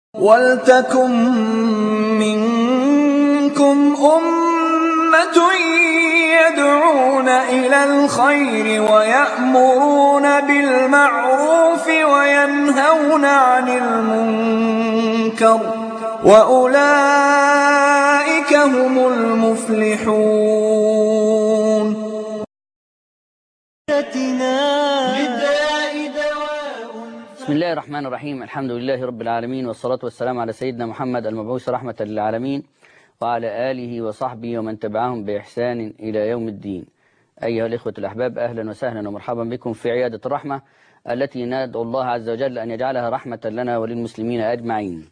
وَلْتَكُن مِّنكُمْ أُمَّةٌ يَدْعُونَ إِلَى الْخَيْرِ وَيَأْمُرُونَ بِالْمَعْرُوفِ وَيَنْهَوْنَ عَنِ الْمُنكَرِ ۚ وَأُولَٰئِكَ هُمُ الْمُفْلِحُونَ بسم الله الرحمن الرحيم الحمد لله رب العالمين والصلاة والسلام على سيدنا محمد المبعوث رحمة للعالمين وعلى آله وصحبه ومن تبعهم بإحسان إلى يوم الدين أيها الإخوة الأحباب أهلا وسهلا ومرحبا بكم في عيادة الرحمة التي ندعو الله عز وجل أن يجعلها رحمة لنا وللمسلمين أجمعين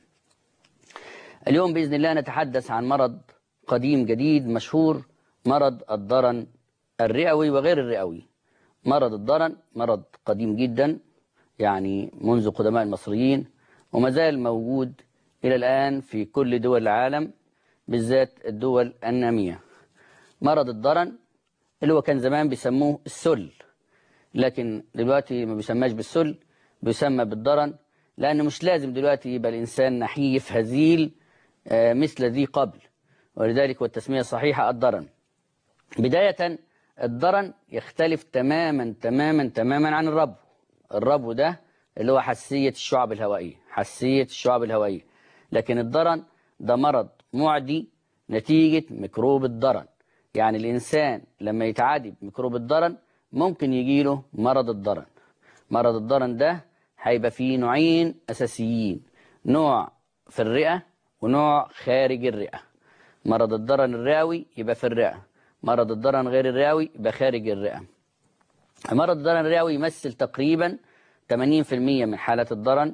اليوم بإذن الله نتحدث عن مرض قديم جديد مشهور مرض الضرن الرئوي وغير الرئوي مرض الضرن مرض قديم جدا يعني منذ قدماء المصريين وما زال موجود إلى الآن في كل دول العالم بالذات الدول النامية مرض الضرن اللي هو كان زمان بيسموه السل لكن دلوقتي ما بيسماش بالسل بيسمى بالضرن لأنه مش لازم دلوقتي يبقى الإنسان نحيف هزيل مثل ذي قبل ولذلك والتسمية الصحيحة الضرن بداية الضرن يختلف تماما تماما تماما عن الربو الربو ده اللي هو حساسية الشعب الهوائية حساسية الشعب الهوائية لكن الضرن ده مرض معدي نتيجة ميكروب الضرن يعني الإنسان لما يتعادي بميكروب الضرن ممكن يجيله مرض الضرن مرض الضرن ده هيبقى فيه نوعين أساسيين نوع في الرئة ونوع خارج الرئة مرض الضرن الرئوي يبقى في الرئة مرض الضرن غير الرئوي يبقى خارج الرئة مرض الضرن الرئوي يمثل تقريبا 80% من حالات الضرن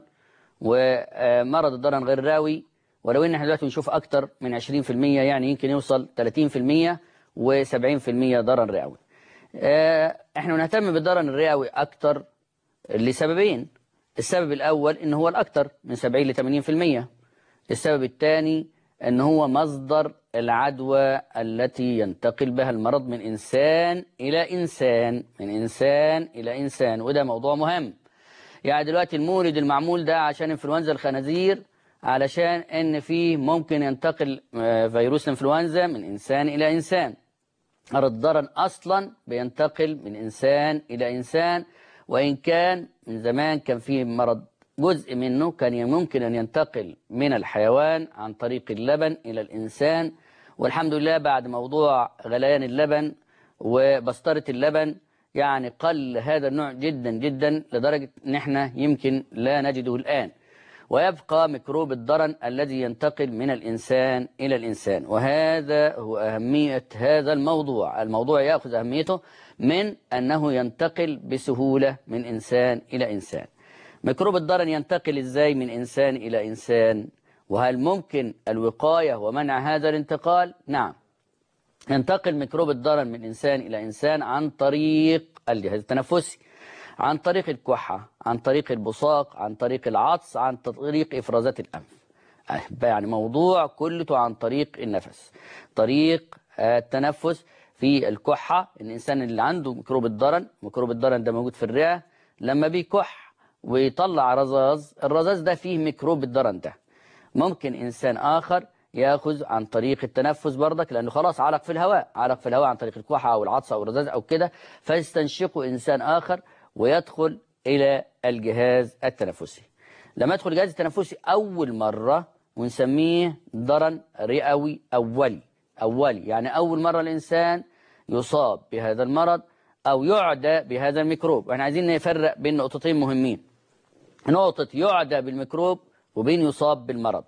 ومرض الضرن غير الرئوي ولو ان احنا دلوقتي بنشوف اكتر من 20% يعني يمكن يوصل 30% و70% ضرن رئوي احنا بنهتم بالضرن الرئوي اكتر لسببين السبب الاول ان هو الاكثر من 70 ل 80% السبب الثاني ان هو مصدر العدوى التي ينتقل بها المرض من إنسان إلى إنسان من إنسان إلى إنسان وده موضوع مهم يعني دلوقتي المورد المعمول ده عشان انفلونزا الخنازير علشان ان فيه ممكن ينتقل فيروس الانفلونزا من إنسان إلى إنسان مرض الضرن أصلا بينتقل من إنسان إلى إنسان وإن كان من زمان كان فيه مرض جزء منه كان ممكن أن ينتقل من الحيوان عن طريق اللبن إلى الإنسان والحمد لله بعد موضوع غليان اللبن وبسطرة اللبن يعني قل هذا النوع جدا جدا لدرجة ان احنا يمكن لا نجده الآن ويبقى ميكروب الضرن الذي ينتقل من الإنسان إلى الإنسان وهذا هو أهمية هذا الموضوع الموضوع يأخذ أهميته من أنه ينتقل بسهولة من إنسان إلى إنسان ميكروب الضرن ينتقل إزاي من إنسان إلى إنسان وهل ممكن الوقاية ومنع هذا الانتقال؟ نعم ينتقل ميكروب الضرن من إنسان إلى إنسان عن طريق الجهاز التنفسي عن طريق الكحة عن طريق البصاق عن طريق العطس عن طريق إفرازات الأنف يعني موضوع كله عن طريق النفس طريق التنفس في الكحة الإنسان اللي عنده ميكروب الضرن ميكروب الضرن ده موجود في الرئة لما بيكح ويطلع رذاذ الرذاذ ده فيه ميكروب الضرن ده ممكن إنسان آخر ياخذ عن طريق التنفس برضك لأنه خلاص علق في الهواء علق في الهواء عن طريق الكحة أو العطس أو الرذاذ أو كده فيستنشقه إنسان آخر ويدخل إلى الجهاز التنفسي لما يدخل الجهاز التنفسي أول مرة ونسميه ضرن رئوي أولي أولي يعني أول مرة الإنسان يصاب بهذا المرض أو يعدى بهذا الميكروب احنا عايزين نفرق بين نقطتين مهمين نقطة يعدى بالميكروب وبين يصاب بالمرض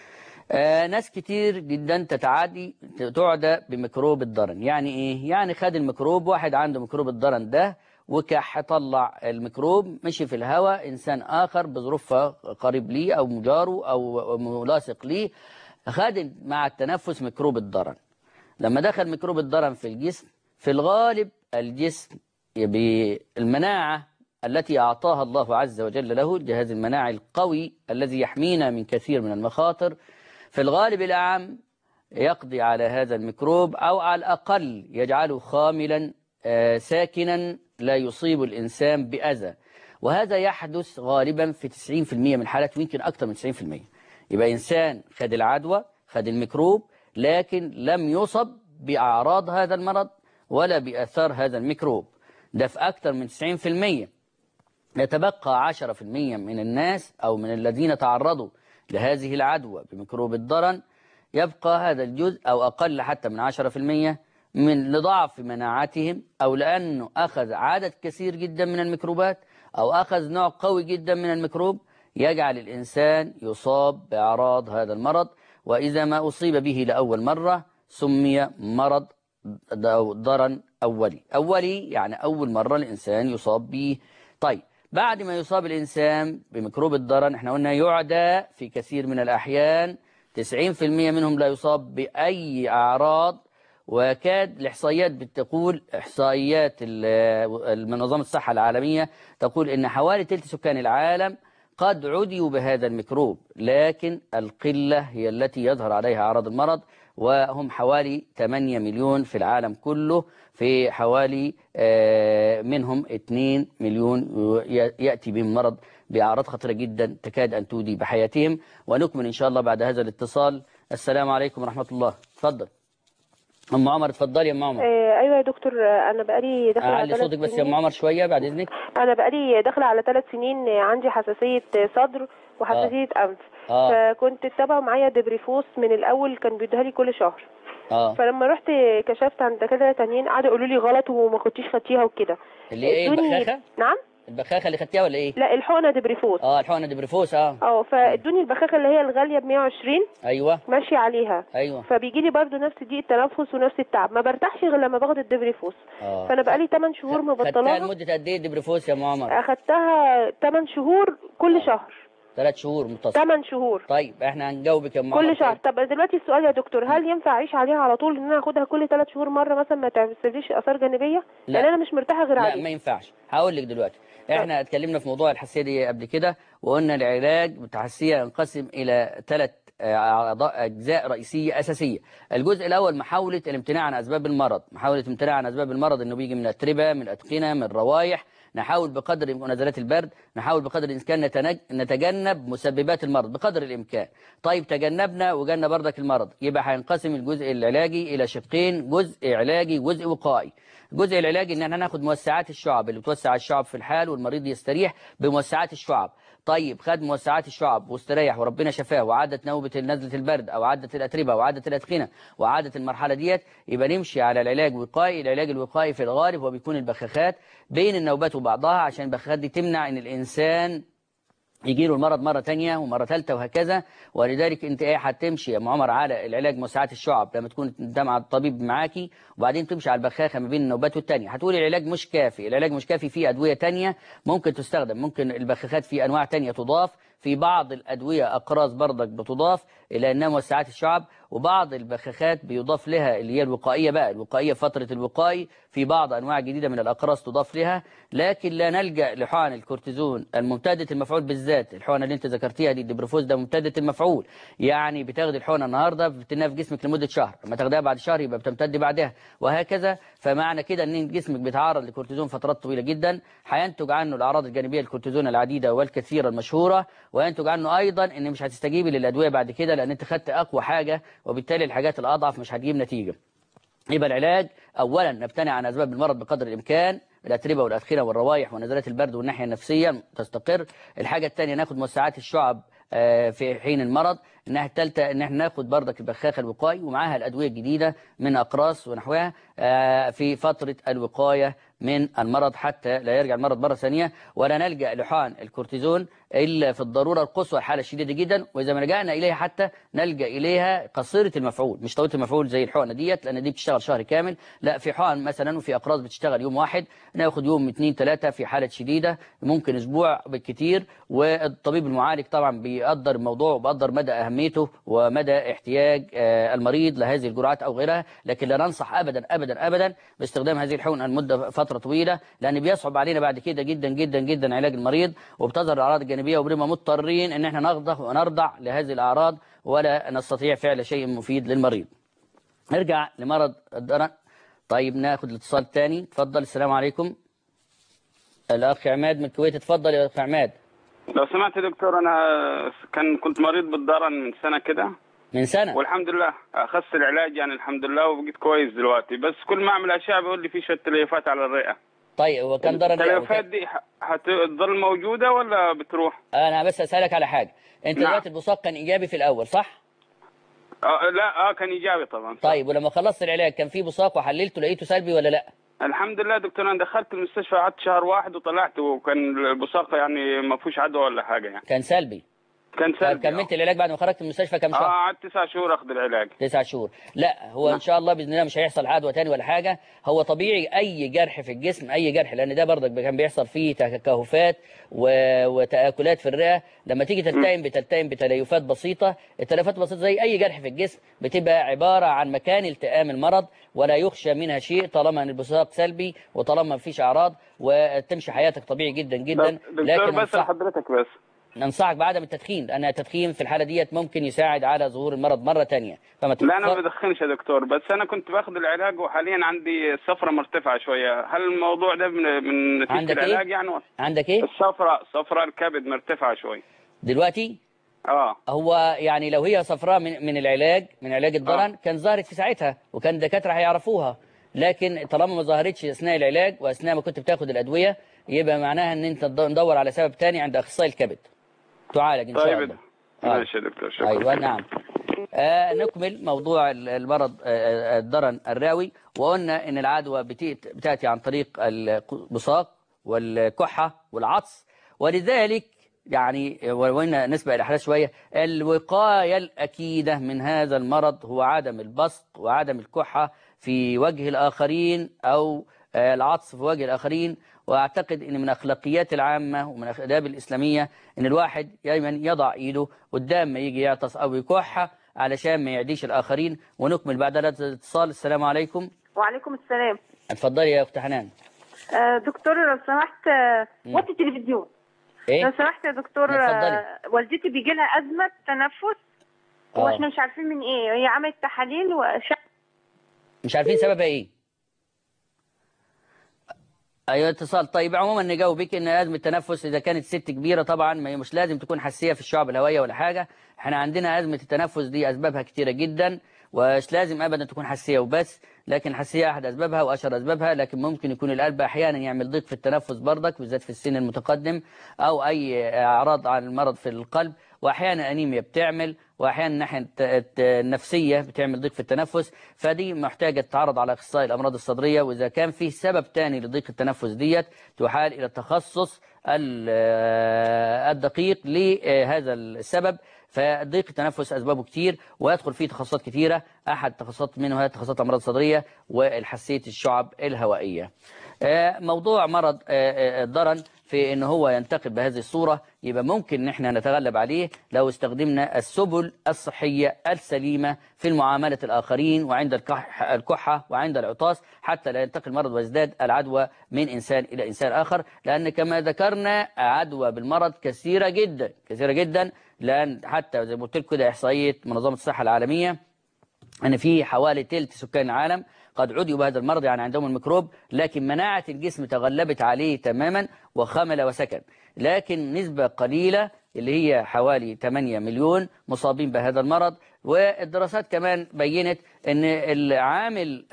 آه ناس كتير جدا تتعادي تعدى بميكروب الضرن يعني ايه يعني خد الميكروب واحد عنده ميكروب الضرن ده وكح طلع الميكروب مشي في الهواء انسان اخر بظروف قريب ليه او مجاره او ملاصق ليه خد مع التنفس ميكروب الضرن لما دخل ميكروب الضرن في الجسم في الغالب الجسم بالمناعة التي أعطاها الله عز وجل له الجهاز المناعي القوي الذي يحمينا من كثير من المخاطر في الغالب الأعم يقضي على هذا الميكروب أو على الأقل يجعله خاملا ساكنا لا يصيب الإنسان بأذى وهذا يحدث غالبا في 90% من الحالات ويمكن أكثر من 90% يبقى إنسان خد العدوى خد الميكروب لكن لم يصب بأعراض هذا المرض ولا بأثار هذا الميكروب ده في أكثر من 90% يتبقى 10% من الناس أو من الذين تعرضوا لهذه العدوى بميكروب الضرن يبقى هذا الجزء أو أقل حتى من 10% من لضعف مناعتهم أو لأنه أخذ عدد كثير جدا من الميكروبات أو أخذ نوع قوي جدا من الميكروب يجعل الإنسان يصاب بأعراض هذا المرض وإذا ما أصيب به لأول مرة سمي مرض ضرن أولي أولي يعني أول مرة الإنسان يصاب به طيب بعد ما يصاب الإنسان بميكروب الضرن احنا قلنا يعدى في كثير من الأحيان 90% منهم لا يصاب بأي أعراض وكاد الإحصائيات بتقول إحصائيات ال- منظمة الصحة العالمية تقول إن حوالي ثلث سكان العالم قد عديوا بهذا الميكروب لكن القلة هي التي يظهر عليها أعراض المرض وهم حوالي 8 مليون في العالم كله في حوالي آه، منهم 2 مليون ي- يأتي بهم مرض بأعراض خطيرة جدا تكاد أن تودي بحياتهم ونكمل إن شاء الله بعد هذا الاتصال السلام عليكم ورحمة الله تفضل أم عمر اتفضلي يا أم عمر آه، ايوه يا دكتور آه، انا بقالي داخله على أعلي ثلاث صوتك بس يا أم سنين عمر شوية بعد إذنك انا بقالي داخله على ثلاث سنين آه، عندي حساسيه آه، صدر وحساسيه انف آه. فكنت اتبعوا معايا دبريفوس من الاول كان بيديها لي كل شهر آه فلما رحت كشفت عند دكاتره تانيين قعدوا يقولوا لي غلط وما كنتيش خدتيها وكده اللي هي إيه ادوني- البخاخة نعم البخاخة اللي خدتيها ولا إيه لا الحقنه دبريفوس آه الحقنة دبريفوس آه اه فادوني البخاخه اللي هي الغاليه ب 120 أيوه ماشيه عليها أيوه فبيجي لي برضه نفس ضيق التنفس ونفس التعب ما برتاحش غير لما باخد الدبريفوس آه فانا بقالي 8 شهور خدتها مبطلاها لمدة قد إيه دبريفوس يا أم عمر اخدتها 8 شهور كل شهر ثلاث شهور متصل 8 شهور طيب احنا هنجاوبك يا أم عمر كل شهر طب دلوقتي السؤال يا دكتور هل ينفع اعيش عليها على طول ان انا اخدها كل 3 شهور مره مثلا ما تعملش اثار جانبيه لا. لان انا مش مرتاحه غير لا عليها ما ينفعش هقول لك دلوقتي احنا اتكلمنا في موضوع الحساسيه دي قبل كده وقلنا العلاج بالحساسيه ينقسم الى ثلاث أعضاء أجزاء رئيسية أساسية الجزء الأول محاولة الامتناع عن أسباب المرض محاولة الامتناع عن أسباب المرض إنه بيجي من الأتربة من الأدقنة من الروائح نحاول بقدر الإمكان نزلات البرد نحاول بقدر الإمكان نتنج... نتجنب مسببات المرض بقدر الإمكان طيب تجنبنا وجالنا بردك المرض يبقى هينقسم الجزء العلاجي إلى شقين جزء علاجي جزء وقائي الجزء العلاجي ان احنا ناخد موسعات الشعب اللي بتوسع الشعب في الحال والمريض يستريح بموسعات الشعب طيب خد موسعات الشعب واستريح وربنا شفاه وعادت نوبة نزلة البرد او عادت الاتربة وعادت الادخنة وعادت المرحلة ديت يبقى نمشي على العلاج الوقائي العلاج الوقائي في الغالب هو بيكون البخاخات بين النوبات وبعضها عشان البخاخات دي تمنع ان الانسان يجي له المرض مرة تانية ومرة ثالثة وهكذا ولذلك انت ايه هتمشي يا ام عمر على العلاج موسعات الشعب لما تكون انت مع الطبيب معاكي وبعدين تمشي على البخاخة ما بين النوبات والتانية هتقولي العلاج مش كافي العلاج مش كافي فيه أدوية تانية ممكن تستخدم ممكن البخاخات في أنواع تانية تضاف في بعض الأدوية أقراص بردك بتضاف إلى أنها موسعات الشعب وبعض البخاخات بيضاف لها اللي هي الوقائية بقى الوقائية فترة الوقائي في بعض أنواع جديدة من الأقراص تضاف لها لكن لا نلجأ لحقن الكورتيزون الممتدة المفعول بالذات الحقنة اللي انت ذكرتيها دي الدبروفوز ده ممتدة المفعول يعني بتاخد الحقنة النهاردة بتنها في جسمك لمدة شهر لما تاخدها بعد شهر يبقى بتمتد بعدها وهكذا فمعنى كده ان جسمك بيتعرض لكورتيزون فترات طويلة جدا هينتج عنه الأعراض الجانبية للكورتيزون العديدة والكثيرة المشهورة وينتج عنه أيضا ان مش هتستجيبي للأدوية بعد كده لأن انت خدت أقوى حاجة وبالتالي الحاجات الأضعف مش هتجيب نتيجة يبقى العلاج أولا نمتنع عن أسباب المرض بقدر الإمكان الأتربة والأدخنة والروائح ونزلات البرد والناحية النفسية تستقر الحاجة الثانية ناخد موسعات الشعب آه، في حين المرض الناحية الثالثة ان احنا ناخد بردك البخاخة الوقائي ومعاها الأدوية الجديدة من أقراص ونحوها آه، في فترة الوقاية من المرض حتى لا يرجع المرض مرة ثانية ولا نلجأ لحقن الكورتيزون إلا في الضرورة القصوى الحالة الشديدة جدا وإذا ما لجأنا إليها حتى نلجأ إليها قصيرة المفعول مش طويلة المفعول زي الحقنة ديت لأن دي بتشتغل شهر كامل لا في حقن مثلا وفي أقراص بتشتغل يوم واحد ناخد يوم اثنين ثلاثة في حالة شديدة ممكن أسبوع بالكثير والطبيب المعالج طبعا بيقدر الموضوع وبيقدر مدى أهميته ومدى احتياج آه، المريض لهذه الجرعات أو غيرها لكن لا ننصح أبدا أبدا أبدا باستخدام هذه الحقنة لمدة فترة طويلة لأن بيصعب علينا بعد كده جدا جدا جدا علاج المريض وبتظهر الأعراض الجانبية وبنبقى مضطرين إن احنا نخضع ونرضع لهذه الأعراض ولا نستطيع فعل شيء مفيد للمريض نرجع لمرض الدرن طيب ناخد الاتصال الثاني اتفضل السلام عليكم الأخ عماد من الكويت اتفضل يا أخ عماد لو سمعت يا دكتور انا كان كنت مريض بالضرن من سنه كده من سنة والحمد لله اخذت العلاج يعني الحمد لله وبقيت كويس دلوقتي بس كل ما اعمل اشعه بيقول لي في شويه تليفات على الرئه طيب هو كان ضرر التليفات دي ح- هتظل موجوده ولا بتروح؟ انا بس اسالك على حاجه انت نعم. دلوقتي البصاق كان ايجابي في الاول صح آه لا اه كان ايجابي طبعا طيب ولما خلصت العلاج كان في بصاق وحللته لقيته سلبي ولا لا الحمد لله دكتور انا دخلت المستشفى قعدت شهر واحد وطلعت وكان البصاقه يعني ما فيهوش عدوى ولا حاجه يعني كان سلبي كان طيب سلبي كملت العلاج بعد ما خرجت من المستشفى كام اه شهر قعدت تسع شهور اخذ العلاج تسع شهور لا هو ان شاء الله باذن الله مش هيحصل عدوى تاني ولا حاجه هو طبيعي اي جرح في الجسم اي جرح لان ده برضك كان بيحصل فيه تكهفات و- وتاكلات في الرئه لما تيجي تلتئم بتلتئم بتليفات بسيطه التليفات البسيطه زي اي جرح في الجسم بتبقى عباره عن مكان التئام المرض ولا يخشى منها شيء طالما ان البصاق سلبي وطالما ما فيش اعراض وتمشي حياتك طبيعي جدا جدا دكتور لكن بس أنصح- حضرتك بس ننصحك بعدم التدخين لان التدخين في الحاله ديت ممكن يساعد على ظهور المرض مره تانية فما لا انا ما تتخ- بدخنش يا دكتور بس انا كنت باخذ العلاج وحاليا عندي الصفرة مرتفعة شوية هل الموضوع ده من من نتيجة عندك إيه؟ العلاج يعني ولا- عندك ايه الصفرة صفرة الكبد مرتفعة شوي دلوقتي اه هو يعني لو هي صفراء من, من العلاج من علاج الضرن آه. كان ظهرت في ساعتها وكان الدكاتره هيعرفوها لكن طالما ما ظهرتش اثناء العلاج واثناء ما كنت بتاخد الادويه يبقى معناها ان انت تد- ندور على سبب تاني عند اخصائي الكبد تعالج ان شاء طيب الله آه. ماشي يا دكتور شكرا ايوه نعم آه نكمل موضوع ال- المرض آه، آه، الضرن الراوي وقلنا ان العدوى بتيت- بتاتي عن طريق البصاق والكحه والعطس ولذلك يعني وإن نسبة الأحداث شوية الوقاية الأكيدة من هذا المرض هو عدم البصق وعدم الكحة في وجه الآخرين أو آه، العطس في وجه الآخرين وأعتقد أن من أخلاقيات العامة ومن الآداب الإسلامية أن الواحد دايما يضع إيده قدام ما يجي يعطس أو يكح علشان ما يعديش الآخرين ونكمل بعد هذا الاتصال السلام عليكم وعليكم السلام اتفضلي يا أخت حنان آه دكتور لو سمحت آه وطي التلفزيون إيه؟ لو سمحت يا دكتور اتفضلي. آه والدتي بيجي لها أزمة تنفس آه. واحنا مش عارفين من ايه هي عملت تحاليل وش... مش عارفين سببها ايه ايوه اتصال طيب عموما نجاوبك ان ازمه التنفس اذا كانت ست كبيره طبعا ما هي مش لازم تكون حساسيه في الشعب الهوائيه ولا حاجه احنا عندنا ازمه التنفس دي اسبابها كتيره جدا ومش لازم ابدا تكون حساسيه وبس لكن حساسيه احد اسبابها واشهر اسبابها لكن ممكن يكون القلب احيانا يعمل ضيق في التنفس برضك بالذات في السن المتقدم او اي اعراض عن المرض في القلب واحيانا انيميا بتعمل واحيانا الناحيه الت- الت- النفسيه بتعمل ضيق في التنفس فدي محتاجه تتعرض على اخصائي الامراض الصدريه واذا كان في سبب تاني لضيق التنفس ديت تحال الى التخصص ال- الدقيق لهذا السبب فضيق التنفس اسبابه كتير ويدخل فيه تخصصات كتيره احد التخصصات منها تخصصات الامراض الصدريه والحساسيه الشعب الهوائيه آه، موضوع مرض آه، آه، الضرن في ان هو ينتقل بهذه الصورة يبقى ممكن ان احنا نتغلب عليه لو استخدمنا السبل الصحية السليمة في المعاملة الآخرين وعند الكح- الكحة وعند العطاس حتى لا ينتقل المرض ويزداد العدوى من إنسان إلى إنسان آخر لأن كما ذكرنا عدوى بالمرض كثيرة جدا كثيرة جدا لأن حتى زي ما قلت لكم كده إحصائية منظمة الصحة العالمية أن في حوالي تلت سكان العالم قد عدوا بهذا المرض يعني عندهم الميكروب لكن مناعة الجسم تغلبت عليه تماما وخمل وسكن لكن نسبة قليلة اللي هي حوالي 8 مليون مصابين بهذا المرض والدراسات كمان بينت أن العامل ال-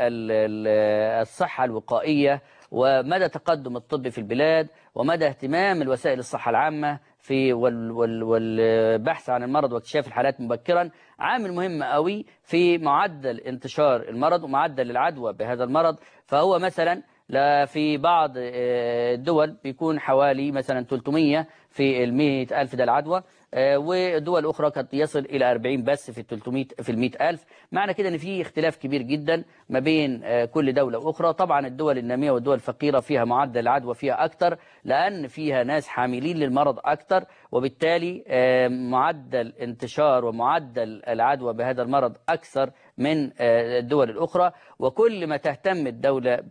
ال- الصحة الوقائية ومدى تقدم الطب في البلاد ومدى اهتمام الوسائل الصحة العامة في وال وال والبحث عن المرض واكتشاف الحالات مبكرا عامل مهم قوي في معدل انتشار المرض ومعدل العدوى بهذا المرض فهو مثلا لا في بعض آه، الدول بيكون حوالي مثلا 300 في المئة ألف ده العدوى آه، ودول أخرى قد يصل إلى 40 بس في 300 في المئة ألف معنى كده أن في اختلاف كبير جدا ما بين آه، كل دولة وأخرى طبعا الدول النامية والدول الفقيرة فيها معدل العدوى فيها أكتر لأن فيها ناس حاملين للمرض أكتر وبالتالي آه، معدل انتشار ومعدل العدوى بهذا المرض أكثر من آه، الدول الأخرى وكل ما تهتم الدولة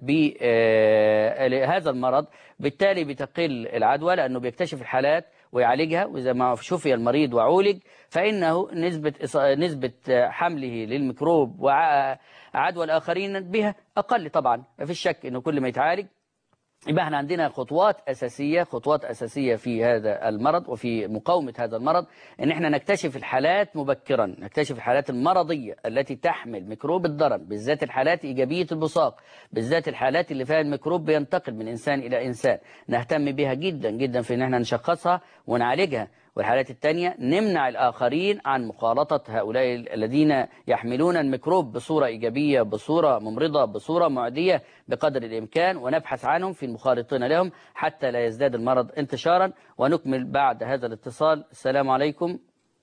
بهذا المرض بالتالي بتقل العدوى لأنه بيكتشف الحالات ويعالجها وإذا ما شفي المريض وعولج فإنه نسبة إص- نسبة حمله للميكروب وعدوى الآخرين بها أقل طبعا ما فيش شك أنه كل ما يتعالج يبقى احنا عندنا خطوات أساسية خطوات أساسية في هذا المرض وفي مقاومة هذا المرض ان احنا نكتشف الحالات مبكرا نكتشف الحالات المرضية التي تحمل ميكروب الضرر بالذات الحالات إيجابية البصاق بالذات الحالات اللي فيها الميكروب بينتقل من إنسان إلى إنسان نهتم بها جدا جدا في ان احنا نشخصها ونعالجها والحالات الثانية نمنع الآخرين عن مخالطة هؤلاء الذين يحملون الميكروب بصورة إيجابية بصورة ممرضة بصورة معدية بقدر الإمكان ونبحث عنهم في المخالطين لهم حتى لا يزداد المرض انتشارا ونكمل بعد هذا الاتصال السلام عليكم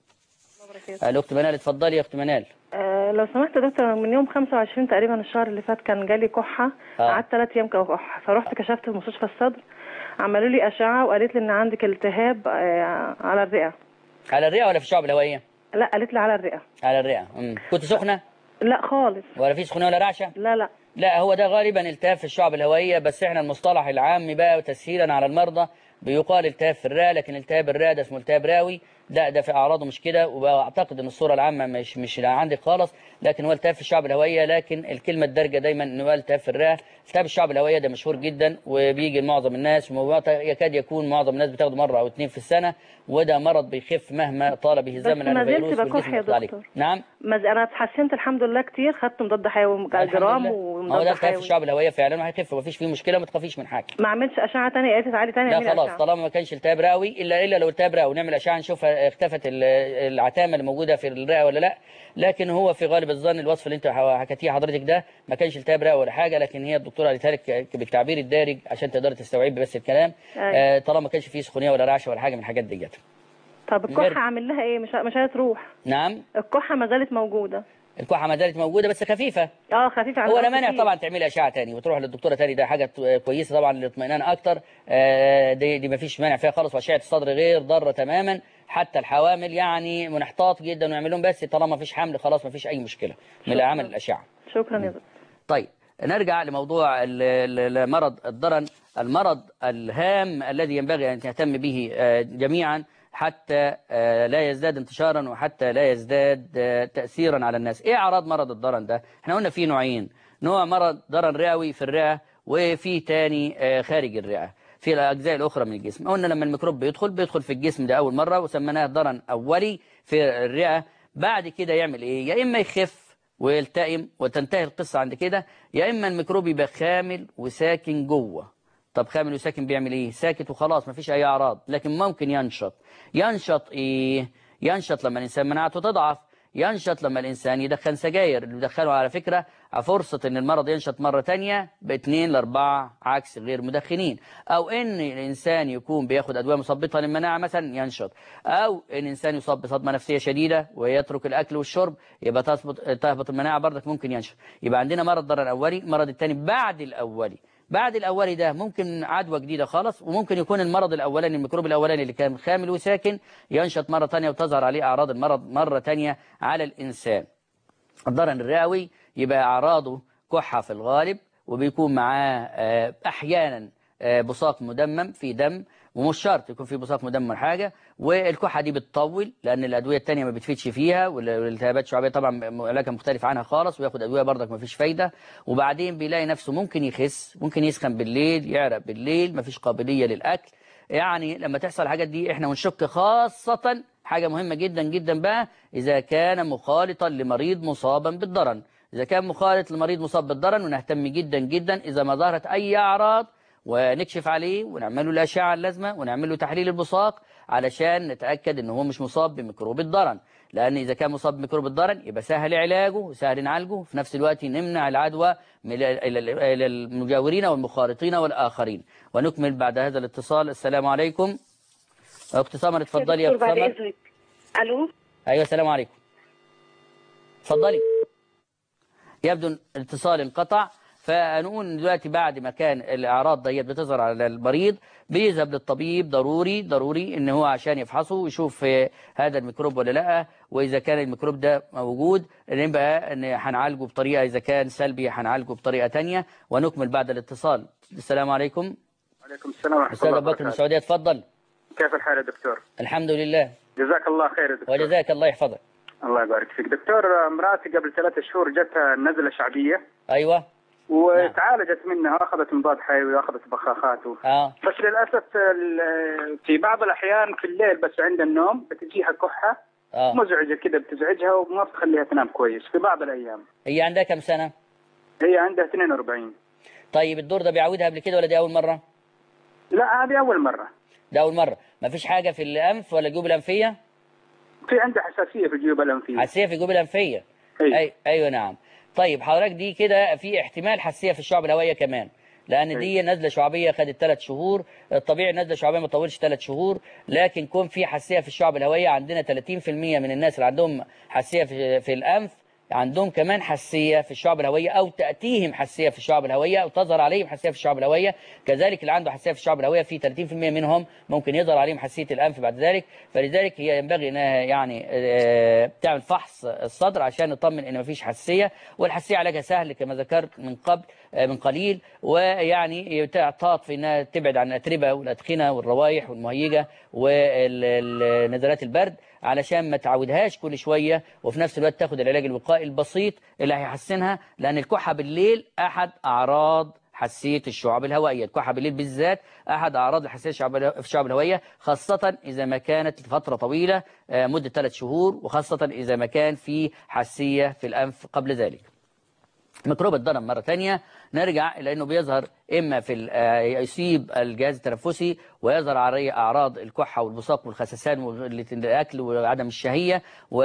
الأخت منال اتفضلي يا أخت منال آه لو سمحت يا دكتور من يوم 25 تقريبا الشهر اللي فات كان جالي كحه آه. قعدت ثلاث ايام كحه فرحت كشفت في مستشفى الصدر عملوا لي اشعه وقالت لي ان عندك التهاب آه على الرئه على الرئة ولا في الشعب الهوائية لا قالت لي على الرئه على الرئة مم. كنت سخنة لا خالص ولا في سخونية ولا رعشة لا لا لا هو ده غالبا التهاب في الشعب الهوائية بس احنا المصطلح العام بقى تسهيلا على المرضى بيقال التهاب في الرئة لكن التهاب الرئة ده اسمه التهاب راوي ده ده في اعراضه مش كده واعتقد ان الصوره العامه مش مش عندك خالص لكن هو التهاب في الشعب الهوائيه لكن الكلمه الدارجه دايما ان هو التهاب في الرئه التهاب الشعب الهوائيه ده مشهور جدا وبيجي لمعظم الناس ويكاد يكون معظم الناس بتاخده مره او اتنين في السنه وده مرض بيخف مهما طال به الزمن ما لأنه زلت فيروس بكح والجسم يا بيقضي عليه. دكتور. نعم ما ز- انا اتحسنت الحمد لله كتير خدت مضاد حيوي الحمد جرام لله. هو ومضاد ده التهاب في حيوي الشعب الهوائيه فعلا وهيخف مفيش فيه مشكله ما تخافيش من حاجه ما عملتش اشعه تانية قالت لي تعالي تاني لا اعملي خلاص أشعة. طالما ما كانش التهاب رئوي الا الا لو التهاب رئوي نعمل اشعه نشوف اختفت ال- العتامه اللي موجوده في الرئه ولا لا لكن هو في غالب الظن الوصف اللي انت حكيتيه حضرتك ده ما كانش التهاب رئوي ولا حاجه لكن هي الدكتوره قالتها لك بالتعبير الدارج عشان تقدري تستوعبي بس الكلام أيوة. آه طالما ما كانش فيه سخونيه ولا رعشه ولا حاجه من الحاجات ديت طب غير- الكحه اعمل لها ايه مش مش هتروح نعم الكحه ما زالت موجوده الكحه ما زالت موجوده بس خفيفه اه خفيفه على هو لا الأرض مانع كتير. طبعا تعملي اشعه تاني وتروح للدكتوره تاني ده حاجه كويسه طبعا للاطمئنان اكتر آه، دي دي ما فيش مانع فيها خالص واشعه الصدر غير ضاره تماما حتى الحوامل يعني منحطاط جدا ونعمل لهم بس طالما ما فيش حمل خلاص ما فيش اي مشكله من عمل الاشعه شكرا يا دكتور طيب نرجع لموضوع ال- ال- المرض الضرن المرض الهام الذي ينبغي أن تهتم به آه، جميعا حتى آه، لا يزداد انتشارا وحتى لا يزداد آه، تأثيرا على الناس ايه اعراض مرض الضرن ده احنا قلنا فيه نوعين نوع مرض ضرن رئوي في الرئة وفي تاني آه، خارج الرئة في الأجزاء الأخرى من الجسم قلنا لما الميكروب بيدخل بيدخل في الجسم ده أول مرة وسميناه ضرن أولي في الرئة بعد كده يعمل إيه يا إما يخف ويلتئم وتنتهي القصة عند كده يا إما الميكروب يبقى خامل وساكن جوه طب خامل وساكن بيعمل إيه ساكت وخلاص مفيش أي أعراض لكن ممكن ينشط ينشط إيه ينشط لما الإنسان مناعته تضعف ينشط لما الإنسان يدخن سجاير اللي بيدخنوا على فكرة فرصة ان المرض ينشط مرة تانية باثنين لاربعة عكس غير مدخنين او ان الانسان يكون بياخد ادوية مثبطة للمناعة مثلا ينشط او ان الانسان يصاب بصدمة نفسية شديدة ويترك الاكل والشرب يبقى تهبط تهبط المناعة برضك ممكن ينشط يبقى عندنا مرض ضرر اولي المرض الثاني بعد الاولي بعد الاولي ده ممكن عدوى جديدة خالص وممكن يكون المرض الاولاني الميكروب الاولاني اللي كان خامل وساكن ينشط مرة تانية وتظهر عليه اعراض المرض مرة تانية على الانسان الضرن الرئوي يبقى أعراضه كحة في الغالب وبيكون معاه آه، أحيانا آه، بصاق مدمم في دم ومش شرط يكون في بصاق مدمم ولا حاجة والكحة دي بتطول لأن الأدوية التانية ما بتفيدش فيها وال- والالتهابات الشعبية طبعا علاجها مختلف عنها خالص وياخد أدوية برضك ما فيش فايدة وبعدين بيلاقي نفسه ممكن يخس ممكن يسخن بالليل يعرق بالليل ما فيش قابلية للأكل يعني لما تحصل الحاجات دي احنا ونشك خاصة حاجة مهمة جدا جدا بقى إذا كان مخالطا لمريض مصابا بالضرن إذا كان مخالط لمريض مصاب بالضرن ونهتم جدا جدا إذا ما ظهرت أي أعراض ونكشف عليه ونعمل له الأشعة اللازمة ونعمل له تحليل البصاق علشان نتأكد إن هو مش مصاب بميكروب الضرن لأن إذا كان مصاب بميكروب الضرن يبقى سهل علاجه وسهل نعالجه في نفس الوقت نمنع العدوى من ال- ال- ال- إلى المجاورين والمخالطين والآخرين ونكمل بعد هذا الاتصال السلام عليكم أخت سمر اتفضلي يا أخت دكتور بعد سمر اذنك الو ايوه السلام عليكم اتفضلي يبدو ان الاتصال انقطع فنقول دلوقتي بعد ما كان الاعراض ديت بتظهر على المريض بيذهب للطبيب ضروري ضروري ان هو عشان يفحصه ويشوف آه، هذا الميكروب ولا لا واذا كان الميكروب ده موجود نبقى ان هنعالجه بطريقه اذا كان سلبي هنعالجه بطريقه تانية ونكمل بعد الاتصال السلام عليكم وعليكم السلام ورحمة استاذ الله ابو بكر من وبركاته السعوديه اتفضل كيف الحال يا دكتور؟ الحمد لله جزاك الله خير يا دكتور وجزاك الله يحفظك الله يبارك فيك دكتور مراتي قبل ثلاثة شهور جتها نزلة شعبية ايوه وتعالجت منها واخذت مضاد حيوي واخذت بخاخات و... اه بس للاسف ال- في بعض الاحيان في الليل بس عند النوم بتجيها كحه اه مزعجه كده بتزعجها وما بتخليها تنام كويس في بعض الايام هي عندها كم سنة هي عندها 42 طيب الدور ده بيعودها قبل كده ولا دي أول مرة لا هذه اول مره ده أول مرة مفيش حاجة في الأنف ولا الجيوب الأنفية في عندها حساسيه في الجيوب الانفيه حساسية في الجيوب الأنفية أيوة. أي أيوة نعم طيب حضرتك دي كده في احتمال حساسية في الشعب الهوية كمان لأن دي نزلة شعبية خدت ثلاث شهور الطبيعي نزلة شعبية ما تطولش ثلاث شهور لكن كون في حساسية في الشعب الهوية عندنا 30% من الناس اللي عندهم حساسية في, في الأنف عندهم كمان حساسية في الشعب الهوية أو تأتيهم حساسية في الشعب الهوية أو تظهر عليهم حساسية في الشعب الهوية كذلك اللي عنده حساسية في الشعب الهوية في 30% منهم ممكن يظهر عليهم حساسية الأنف بعد ذلك فلذلك هي ينبغي أنها يعني آه، تعمل فحص الصدر عشان نطمن أن مفيش حساسية والحساسية علاجها سهل كما ذكرت من قبل آه، من قليل ويعني تعطات في أنها تبعد عن الأتربة والأدخنة والروائح والمهيجة ونزلات البرد علشان ما تعودهاش كل شوية وفي نفس الوقت تاخد العلاج الوقائي البسيط اللي هيحسنها لأن الكحة بالليل أحد أعراض حساسية الشعب الهوائية الكحة بالليل بالذات أحد أعراض الحساسية الشعب في الشعب الهوائية خاصة إذا ما كانت لفترة طويلة آه، مدة ثلاث شهور وخاصة إذا ما كان في حساسية في الأنف قبل ذلك ميكروب الضرم مرة تانية نرجع إلى أنه بيظهر إما في ال- آه، يصيب الجهاز التنفسي ويظهر عليه أعراض الكحة والبصاق والخسسان والأكل وعدم الشهية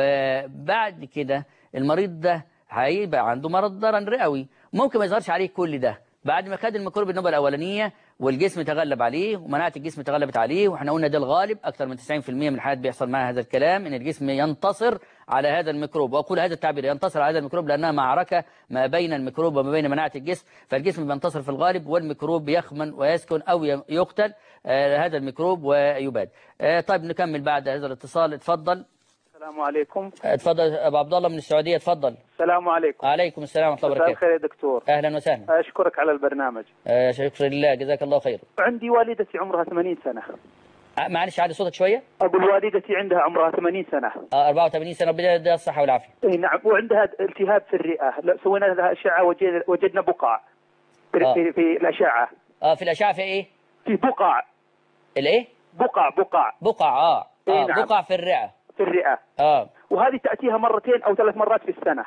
وبعد كده المريض ده هيبقى عنده مرض ضرن رئوي ممكن ما يظهرش عليه كل ده بعد ما خد الميكروب النوبة الأولانية والجسم تغلب عليه ومناعة الجسم تغلبت عليه واحنا قلنا ده الغالب أكثر من 90% من الحالات بيحصل معها هذا الكلام إن الجسم ينتصر على هذا الميكروب وأقول هذا التعبير ينتصر على هذا الميكروب لأنها معركة ما بين الميكروب وما بين مناعة الجسم فالجسم بينتصر في الغالب والميكروب يخمن ويسكن أو ي- يقتل آه، هذا الميكروب ويباد آه، طيب نكمل بعد هذا الاتصال اتفضل السلام عليكم اتفضل أبو عبد الله من السعودية اتفضل السلام عليكم عليكم السلام ورحمة الله مساء وبركاته الخير يا دكتور أهلا وسهلا اشكرك على البرنامج آه، شكرا لله جزاك الله خير عندي والدتي عمرها 80 سنه آه، معلش عادي صوتك شوية اقول والدتي عندها عمرها 80 سنه آه، 84 سنة ربنا يديها الصحة والعافية اي نعم وعندها التهاب في الرئه لا، سوينا لها اشعه وجد- وجدنا بقع في, آه. في, في الاشعه اه في الأشعة في إيه؟ في بقع الإيه؟ بقع بقع بقع اه إيه اه نعم. بقع في الرئة في الرئه اه وهذه تاتيها مرتين او ثلاث مرات في السنه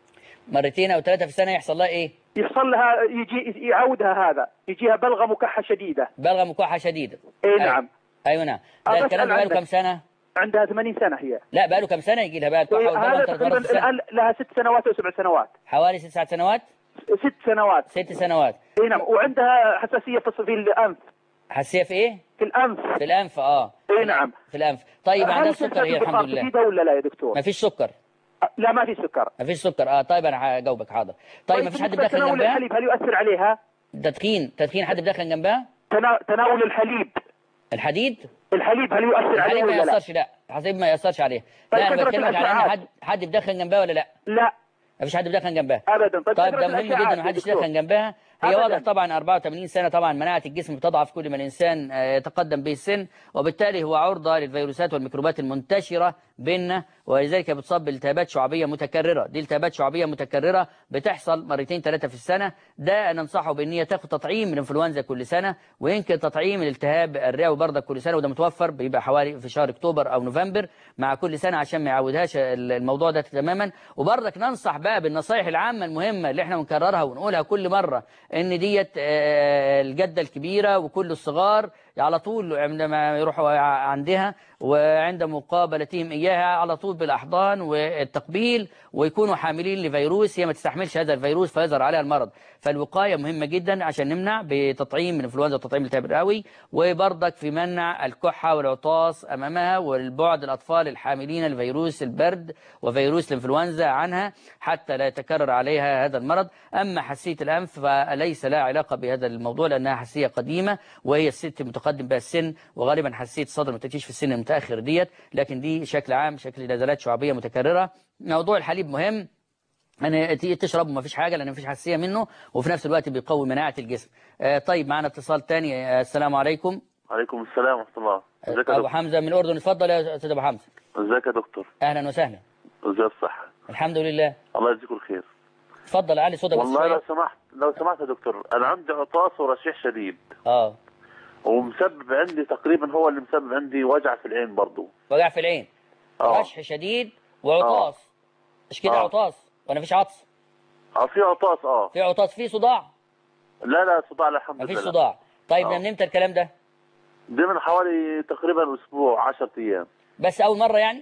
مرتين أو ثلاثة في السنة يحصل لها إيه؟ يحصل لها يجي يعودها هذا يجيها بلغم وكحه شديده بلغم وكحة شديدة اي أيوة. نعم أيوة نعم أبى ده الكلام ده أسأل بقاله عنك. كم سنة؟ عندها 80 سنه هي لا بقاله كم سنة يجي لها بقى الكحة إيه، والبلغم هذا ثلاث تقريبا مرات في السنة الان لها ست سنوات او سبع سنوات حوالي ست سبع سنوات ست سنوات ست سنوات اي نعم وعندها حساسيه في في الانف حساسية في إيه؟ في الانف في الأنف اه إيه نعم. في الأنف طيب عندها هل السكر هي تحتاج الحمد بخار لله جديدة ولا لا يا دكتور؟ ما فيش سكر لا ما في سكر ما فيش سكر اه طيب أنا هجاوبك حاضر طيب ما فيش حد بالنسبة بدخن لتناول جنبها؟ الحليب هل يؤثر عليها؟ تدخين تدخين حد بدخن جنبها؟ تنا... تناول الحليب الحديد الحليب هل يؤثر عليه الحليب ما ولا لا؟ يأثرش لا الحليب ما يأثرش عليه طيب لا انا كثرة بكلمك على ان الأشعاعات. حد حد بدخن جنبها ولا لا لا ما فيش حد بدخن جنبها ابدا طيب, طيب كثرة ده مهم الأشعاعات جدا ما يا حدش دكتور. يدخن جنبها هي أبداً. واضح طبعا 84 سنه طبعا مناعه الجسم بتضعف كل ما الانسان آه، يتقدم به السن وبالتالي هو عرضه للفيروسات والميكروبات المنتشره بيننا ولذلك بتصاب بالتهابات شعبيه متكرره دي التهابات شعبيه متكرره بتحصل مرتين ثلاثه في السنه ده ننصحه بان هي تاخد تطعيم من الانفلونزا كل سنه ويمكن تطعيم الالتهاب الرئوي برضك كل سنه وده متوفر بيبقى حوالي في شهر اكتوبر او نوفمبر مع كل سنه عشان ما يعودهاش الموضوع ده تماما وبرضك ننصح بقى بالنصائح العامه المهمه اللي احنا بنكررها ونقولها كل مره ان ديت آه، الجده الكبيره وكل الصغار على طول عندما يروحوا عندها وعند مقابلتهم إياها على طول بالأحضان والتقبيل ويكونوا حاملين لفيروس هي ما تستحملش هذا الفيروس فيظهر عليها المرض فالوقاية مهمة جدا عشان نمنع بتطعيم من الانفلونزا وتطعيم الالتهاب الرئوي وبرضك في منع الكحة والعطاس أمامها والبعد الأطفال الحاملين لفيروس البرد وفيروس الانفلونزا عنها حتى لا يتكرر عليها هذا المرض أما حساسية الأنف فليس لها علاقة بهذا الموضوع لأنها حساسية قديمة وهي الست متقدم بها السن وغالبا حساسية الصدر ما تأتيش في السن المتأخر ديت لكن دي شكل عام شكل نزلات شعبية متكررة موضوع الحليب مهم يعني تيجي تشرب وما فيش حاجة لأن مفيش حساسية منه وفي نفس الوقت بيقوي مناعة الجسم آه طيب معنا اتصال تاني آه السلام عليكم عليكم السلام ورحمة الله ازيك يا أبو دكتور حمزة من الأردن اتفضل يا أستاذ أبو حمزة ازيك يا دكتور أهلا وسهلا ازاي الصحة الحمد لله الله يجزيكم الخير اتفضل علي صوتك بس والله لو شويه سمحت لو سمحت يا دكتور انا عندي عطاس ورشيح شديد اه ومسبب عندي تقريبا هو اللي مسبب عندي وجع في العين برضو وجع في العين اه رشح شديد وعطاس مش كده آه. عطاس ولا مفيش عطس اه في عطاس اه في عطاس في صداع لا لا صداع لا، الحمد مفيش لله صداع طيب آه. من امتى الكلام ده دي من حوالي تقريبا اسبوع 10 ايام بس اول مره يعني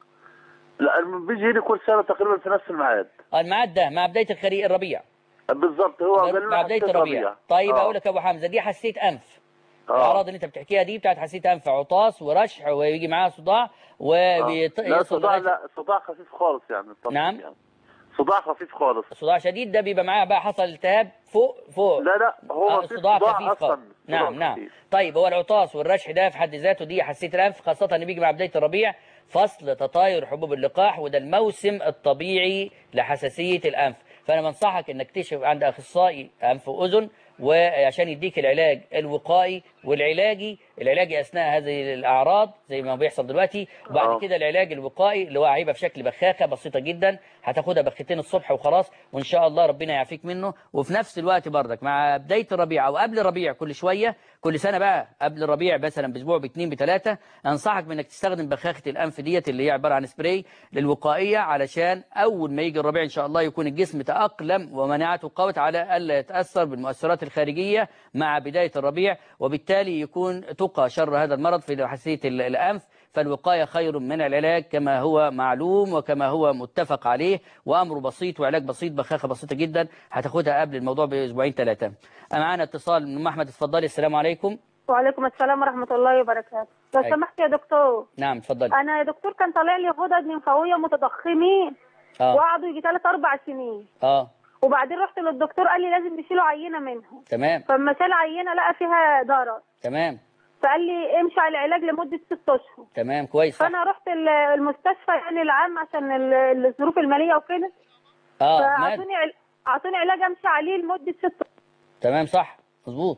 لا بيجي لي كل سنه تقريبا في نفس الميعاد آه، الميعاد ده مع بدايه الخريق الربيع بالضبط هو قال لنا مع بدايه حسيت الربيع طيب آه. اقول لك يا ابو حمزه دي حسيت انف آه. الاعراض اللي انت بتحكيها دي بتاعت حسيت انف عطاس ورشح ويجي معاها صداع آه. وبيصل لا صداع لا صداع خفيف خالص يعني طبعاً نعم. يعني. صداع خفيف خالص صداع شديد ده بيبقى معاه بقى حصل التهاب فوق فوق لا لا هو آه، ما فيش صداع صداع خفيف اصلا خالص صداع نعم نعم خفيف. طيب هو العطاس والرشح ده في حد ذاته دي حساسيه الانف خاصه ان بيجي مع بدايه الربيع فصل تطاير حبوب اللقاح وده الموسم الطبيعي لحساسيه الانف فانا بنصحك انك تكشف عند اخصائي انف واذن وعشان يديك العلاج الوقائي والعلاجي العلاجي اثناء هذه الاعراض زي ما بيحصل دلوقتي وبعد آه. كده العلاج الوقائي اللي هو هيبقى في شكل بخاخه بسيطه جدا هتاخدها بختين الصبح وخلاص وان شاء الله ربنا يعافيك منه وفي نفس الوقت برضك مع بدايه الربيع او قبل الربيع كل شويه كل سنه بقى قبل الربيع مثلا باسبوع باثنين بثلاثه انصحك بانك تستخدم بخاخه الانف ديت اللي هي عباره عن سبراي للوقائيه علشان اول ما يجي الربيع ان شاء الله يكون الجسم تاقلم ومناعته قوت على الا يتاثر بالمؤثرات الخارجيه مع بدايه الربيع وبالتالي يكون تقى شر هذا المرض في حساسيه ال- الانف فالوقاية خير من العلاج كما هو معلوم وكما هو متفق عليه وأمره بسيط وعلاج بسيط بخاخة بسيطة جدا هتاخدها قبل الموضوع بأسبوعين ثلاثة معانا اتصال من أم أحمد اتفضلي السلام عليكم وعليكم السلام ورحمة الله وبركاته لو أيوة. سمحت يا دكتور نعم اتفضلي أنا يا دكتور كان طالع لي غدد لمفاوية متضخمين اه وقعدوا يجي ثلاث أربع سنين اه وبعدين رحت للدكتور قال لي لازم نشيلوا عينة منهم تمام فلما شال عينة لقى فيها ضرر تمام فقال لي امشي على العلاج لمدة ست أشهر تمام كويس صح فأنا رحت ال- المستشفى يعني العام عشان ال- الظروف المالية وكده اه مال. فأعطوني عل- أعطوني علاج أمشي عليه لمدة ست أشهر تمام صح مظبوط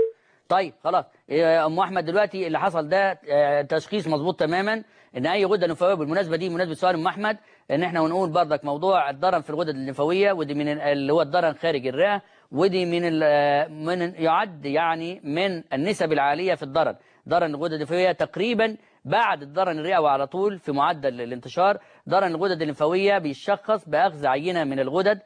طيب خلاص إيه يا ام احمد دلوقتي اللي حصل ده آه، تشخيص مظبوط تماما ان اي غده لمفاويه بالمناسبه دي مناسبه سؤال ام احمد ان احنا ونقول برضك موضوع الضرن في الغدد الليمفاويه ودي من ال- اللي هو الضرن خارج الرئه ودي من ال- آه، من يعد يعني من النسب العاليه في الضرن ضرن الغدد الليمفاويه تقريبا بعد الضرن الرئوي على طول في معدل الانتشار ضرن الغدد الليمفاويه بيشخص باخذ عينه من الغدد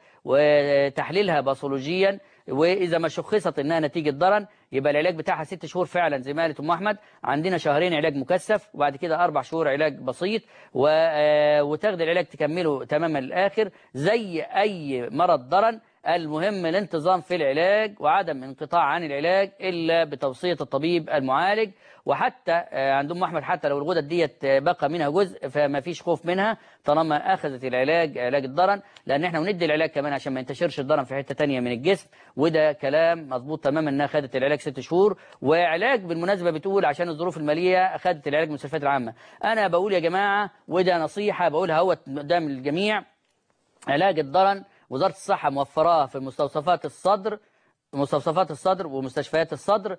وتحليلها باثولوجيا واذا ما شخصت انها نتيجه ضرن يبقى العلاج بتاعها ست شهور فعلا زي ما قالت ام احمد عندنا شهرين علاج مكثف وبعد كده اربع شهور علاج بسيط و... آه، وتاخد العلاج تكمله تماما للاخر زي اي مرض ضرن المهم الانتظام في العلاج وعدم انقطاع عن العلاج الا بتوصيه الطبيب المعالج وحتى آه، عند ام احمد حتى لو الغدد ديت آه، بقى منها جزء فما فيش خوف منها طالما اخذت العلاج علاج الضرن لان احنا بندي العلاج كمان عشان ما ينتشرش الضرن في حته تانية من الجسم وده كلام مظبوط تماما انها خدت العلاج ست شهور وعلاج بالمناسبه بتقول عشان الظروف الماليه اخذت العلاج من المستشفيات العامه انا بقول يا جماعه وده نصيحه بقولها هو قدام الجميع علاج الضرن وزارة الصحة موفراه في مستوصفات الصدر مستوصفات الصدر ومستشفيات الصدر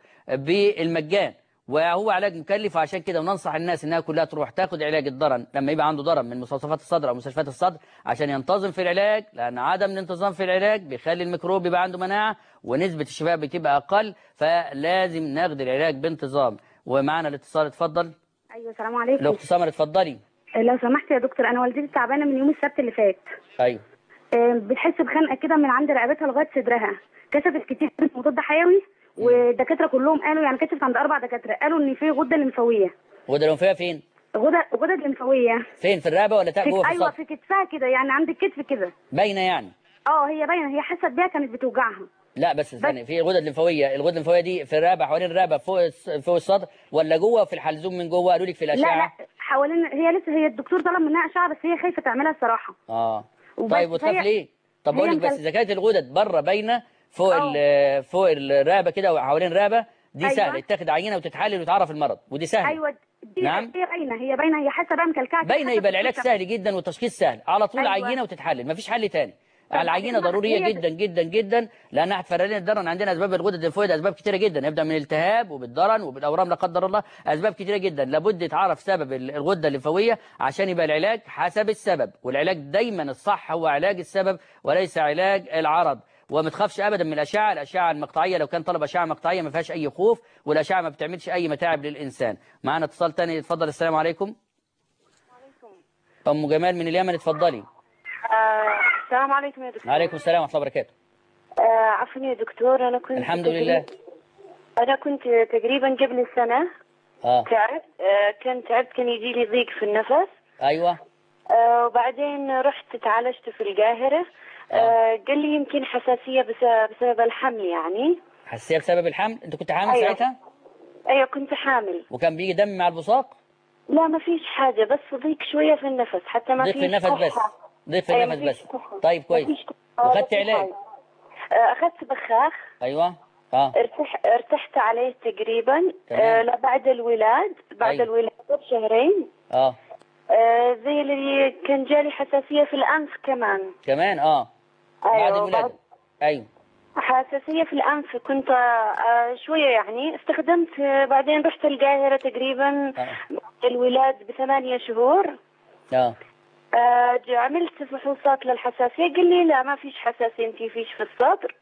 بالمجان وهو علاج مكلف وعشان كده بننصح الناس انها كلها تروح تاخد علاج الضرن لما يبقى عنده ضرن من مستوصفات الصدر او مستشفيات الصدر عشان ينتظم في العلاج لان عدم الانتظام في العلاج بيخلي الميكروب يبقى عنده مناعه ونسبه الشفاء بتبقى اقل فلازم ناخد العلاج بانتظام ومعنا الاتصال اتفضل ايوه السلام عليكم الاخت سمر اتفضلي لو سمحت يا دكتور انا والدتي تعبانه من يوم السبت اللي فات ايوه آه، بتحس بخنقه كده من عند رقبتها لغايه صدرها كشفت كتير كانت مضاد حيوي والدكاتره كلهم قالوا يعني كشفت عند اربع دكاتره قالوا ان في غده لمفاويه غده لمفاويه فين غده غدد لمفاويه فين في الرقبه ولا تحت في جوه في ايوه الصدر في كتفها كده يعني عند الكتف كده باينه يعني اه هي باينه هي حست بيها كانت بتوجعها لا بس استني في غدد لمفاويه الغدد الليمفاويه دي في الرقبه حوالين الرقبه فوق الس- فوق الصدر ولا جوه في الحلزون من جوه قالوا لك في لا الاشعه لا حوالين هي لسه هي الدكتور طلب منها اشعه بس هي خايفه تعملها الصراحه اه وبس طيب وتخاف هي- ليه طب هي بقول لك بس مكل- اذا كانت الغدد بره باينه فوق آه. ال- فوق الرقبه كده وحوالين الرقبه دي أيوة. سهل يتاخد عينه وتتحلل ويتعرف المرض ودي سهل ايوه دي نعم. هي باينه هي باينه هي حاسه بقى مكلكعه كده، باينه حاسة يبقى العلاج بتوجع. سهل جدا والتشخيص سهل على طول أيوة. عينه وتتحلل مفيش حل تاني العينه ضروريه هي- جدا جدا جدا لانها هتفرق لنا الدرن عندنا اسباب الغدد الليمفاويه ده اسباب كتيره جدا يبدا من الالتهاب وبالدرن وبالاورام لا قدر الله اسباب كتيره جدا لابد يتعرف سبب ال- الغده الليمفاويه عشان يبقى العلاج حسب السبب والعلاج دايما الصح هو علاج السبب وليس علاج العرض وما تخافش ابدا من الاشعه الاشعه المقطعيه لو كان طلب اشعه مقطعيه ما فيهاش اي خوف والاشعه ما بتعملش اي متاعب للانسان معانا اتصال تاني اتفضل السلام عليكم ام جمال من اليمن اتفضلي السلام عليكم يا دكتور عليكم السلام ورحمه الله وبركاته آه عفوا يا دكتور انا كنت الحمد تقريباً- لله انا كنت تقريبا قبل سنه اه تعبت آه كان تعبت كان يجي لي ضيق في النفس ايوه آه وبعدين رحت تعالجت في القاهره آه قال لي يمكن حساسيه بسبب, بسبب الحمل يعني حساسيه بسبب الحمل انت كنت حامل أيوة. ساعتها ايوه كنت حامل وكان بيجي دم مع البصاق لا ما فيش حاجه بس ضيق شويه في النفس حتى ما ضيق فيش في النفس بس كحة. ضيق في أيوة، النفس مفيش بس كحة. طيب كويس مفيش كحة. وخدت بس علاج حاجة. آه اخذت بخاخ ايوه اه ارتح ارتحت عليه تقريبا تمام. آه لا بعد الولاد بعد أيوة. الولادة بشهرين اه آه زي اللي كان جالي حساسية في الأنف كمان كمان اه بعد أيوة الولاده بعد ايوه حساسية في الأنف كنت آه شوية يعني استخدمت آه بعدين رحت القاهرة تقريبا اه بعد الولاد بثمانية شهور اه آه ج- عملت فحوصات للحساسية قال لي لا ما فيش حساسية انتي فيش في الصدر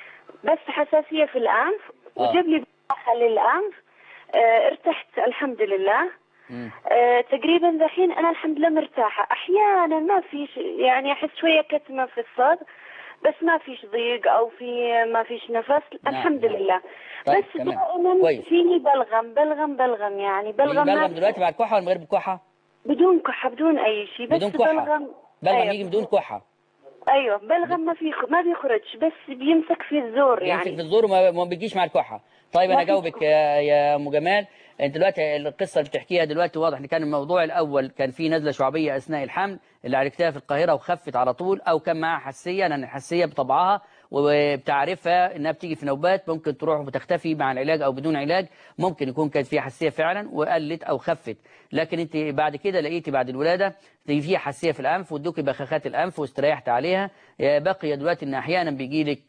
بس حساسية في الأنف آه. وجاب لي بخاخة للأنف آه ارتحت الحمد لله مم. آه، تقريبا ذحين انا الحمد لله مرتاحه احيانا ما في ش- يعني احس شويه كتمه في الصدر بس ما فيش ضيق او في ما فيش نفس نعم، الحمد نعم. لله طيب، بس تمام. دائما كويس. فيني بلغم بلغم بلغم يعني بيجي بلغم, ما بلغم دلوقتي مع الكحه ولا من غير الكحه بدون كحه بدون اي شيء بس بدون كحة. بلغم بلغم أيوة. يجي بدون كحه ايوه بلغم ما في ما بيخرج بس بيمسك في الزور يمسك في يعني الزور وما ما بيجيش مع الكحه طيب ما انا فيش اجاوبك يا يا ام جمال انت دلوقتي القصه اللي بتحكيها دلوقتي واضح ان كان الموضوع الاول كان في نزله شعبيه اثناء الحمل اللي عالجتها في القاهره وخفت على طول او كان معاها حساسيه لان الحساسيه بطبعها وبتعرفها انها بتيجي في نوبات ممكن تروح وتختفي مع العلاج او بدون علاج ممكن يكون كانت فيها حساسيه فعلا وقلت او خفت لكن انت بعد كده لقيتي بعد الولاده تيجي فيها حساسيه في الانف وادوكي بخاخات الانف واستريحت عليها آه، بقي دلوقتي ان احيانا بيجي لك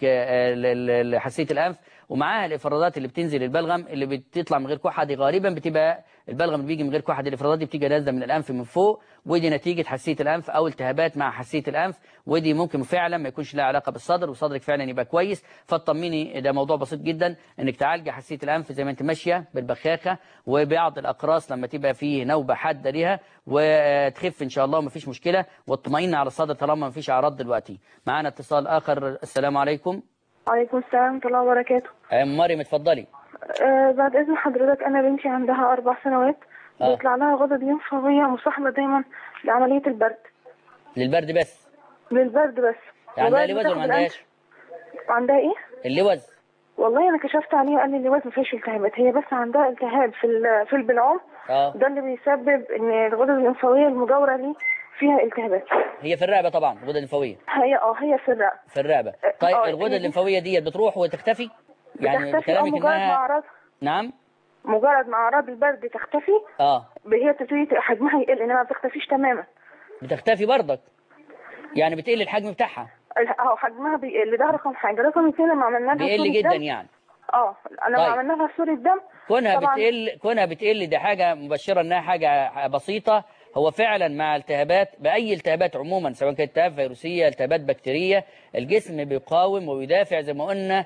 حساسيه الانف ومعاها الافرازات اللي بتنزل البلغم اللي بتطلع من غير كحه دي غالبا بتبقى البلغم اللي بيجي من غير كحه دي الافرازات دي بتيجي نازله من الانف من فوق ودي نتيجه حساسيه الانف او التهابات مع حساسيه الانف ودي ممكن فعلا ما يكونش لها علاقه بالصدر وصدرك فعلا يبقى كويس فاطمني ده موضوع بسيط جدا انك تعالجي حساسيه الانف زي ما انت ماشيه بالبخاخه وبعض الاقراص لما تبقى فيه نوبه حاده ليها وتخف ان شاء الله ومفيش مشكله واطمئن على الصدر طالما مفيش اعراض دلوقتي معانا اتصال اخر السلام عليكم وعليكم السلام ورحمة الله وبركاته ام مريم اتفضلي آه بعد إذن حضرتك أنا بنتي عندها أربع سنوات آه. بيطلع لها غدد لمفاوية مصاحبة دايما لعملية البرد للبرد بس للبرد بس عندها وبعد لوز ولا بتاخد ما عندهاش الأنف- عندها إيه؟ اللوز والله أنا كشفت عليها قال لي اللواز ما فيهاش التهابات هي بس عندها التهاب في ال- في البلعوم اه ده اللي بيسبب إن الغدد الليمفاوية المجاورة ليه فيها التهابات هي في الرقبه طبعا الغده الليمفاويه هي اه هي في الرقبة في الرقبه طيب آه، الغده هي دي. الليمفاويه دي بتروح وتختفي يعني بتختفي اه بكلامك مجرد ما انها أعراض نعم مجرد ما أعراض البرد تختفي اه هي تبتدي حجمها يقل إنما ما بتختفيش تماما بتختفي برضك يعني بتقل الحجم بتاعها اه حجمها بيقل ده رقم حاجه رقم اثنين لما عملنا لها بيقل صورة جدا دم- يعني اه لما طيب. عملنا لها صوره دم كونها طبعاً. بتقل كونها بتقل دي حاجه مبشره انها حاجه بسيطه هو فعلا مع التهابات باي التهابات عموما سواء كانت التهاب فيروسيه التهابات بكتيريه الجسم بيقاوم ويدافع زي ما قلنا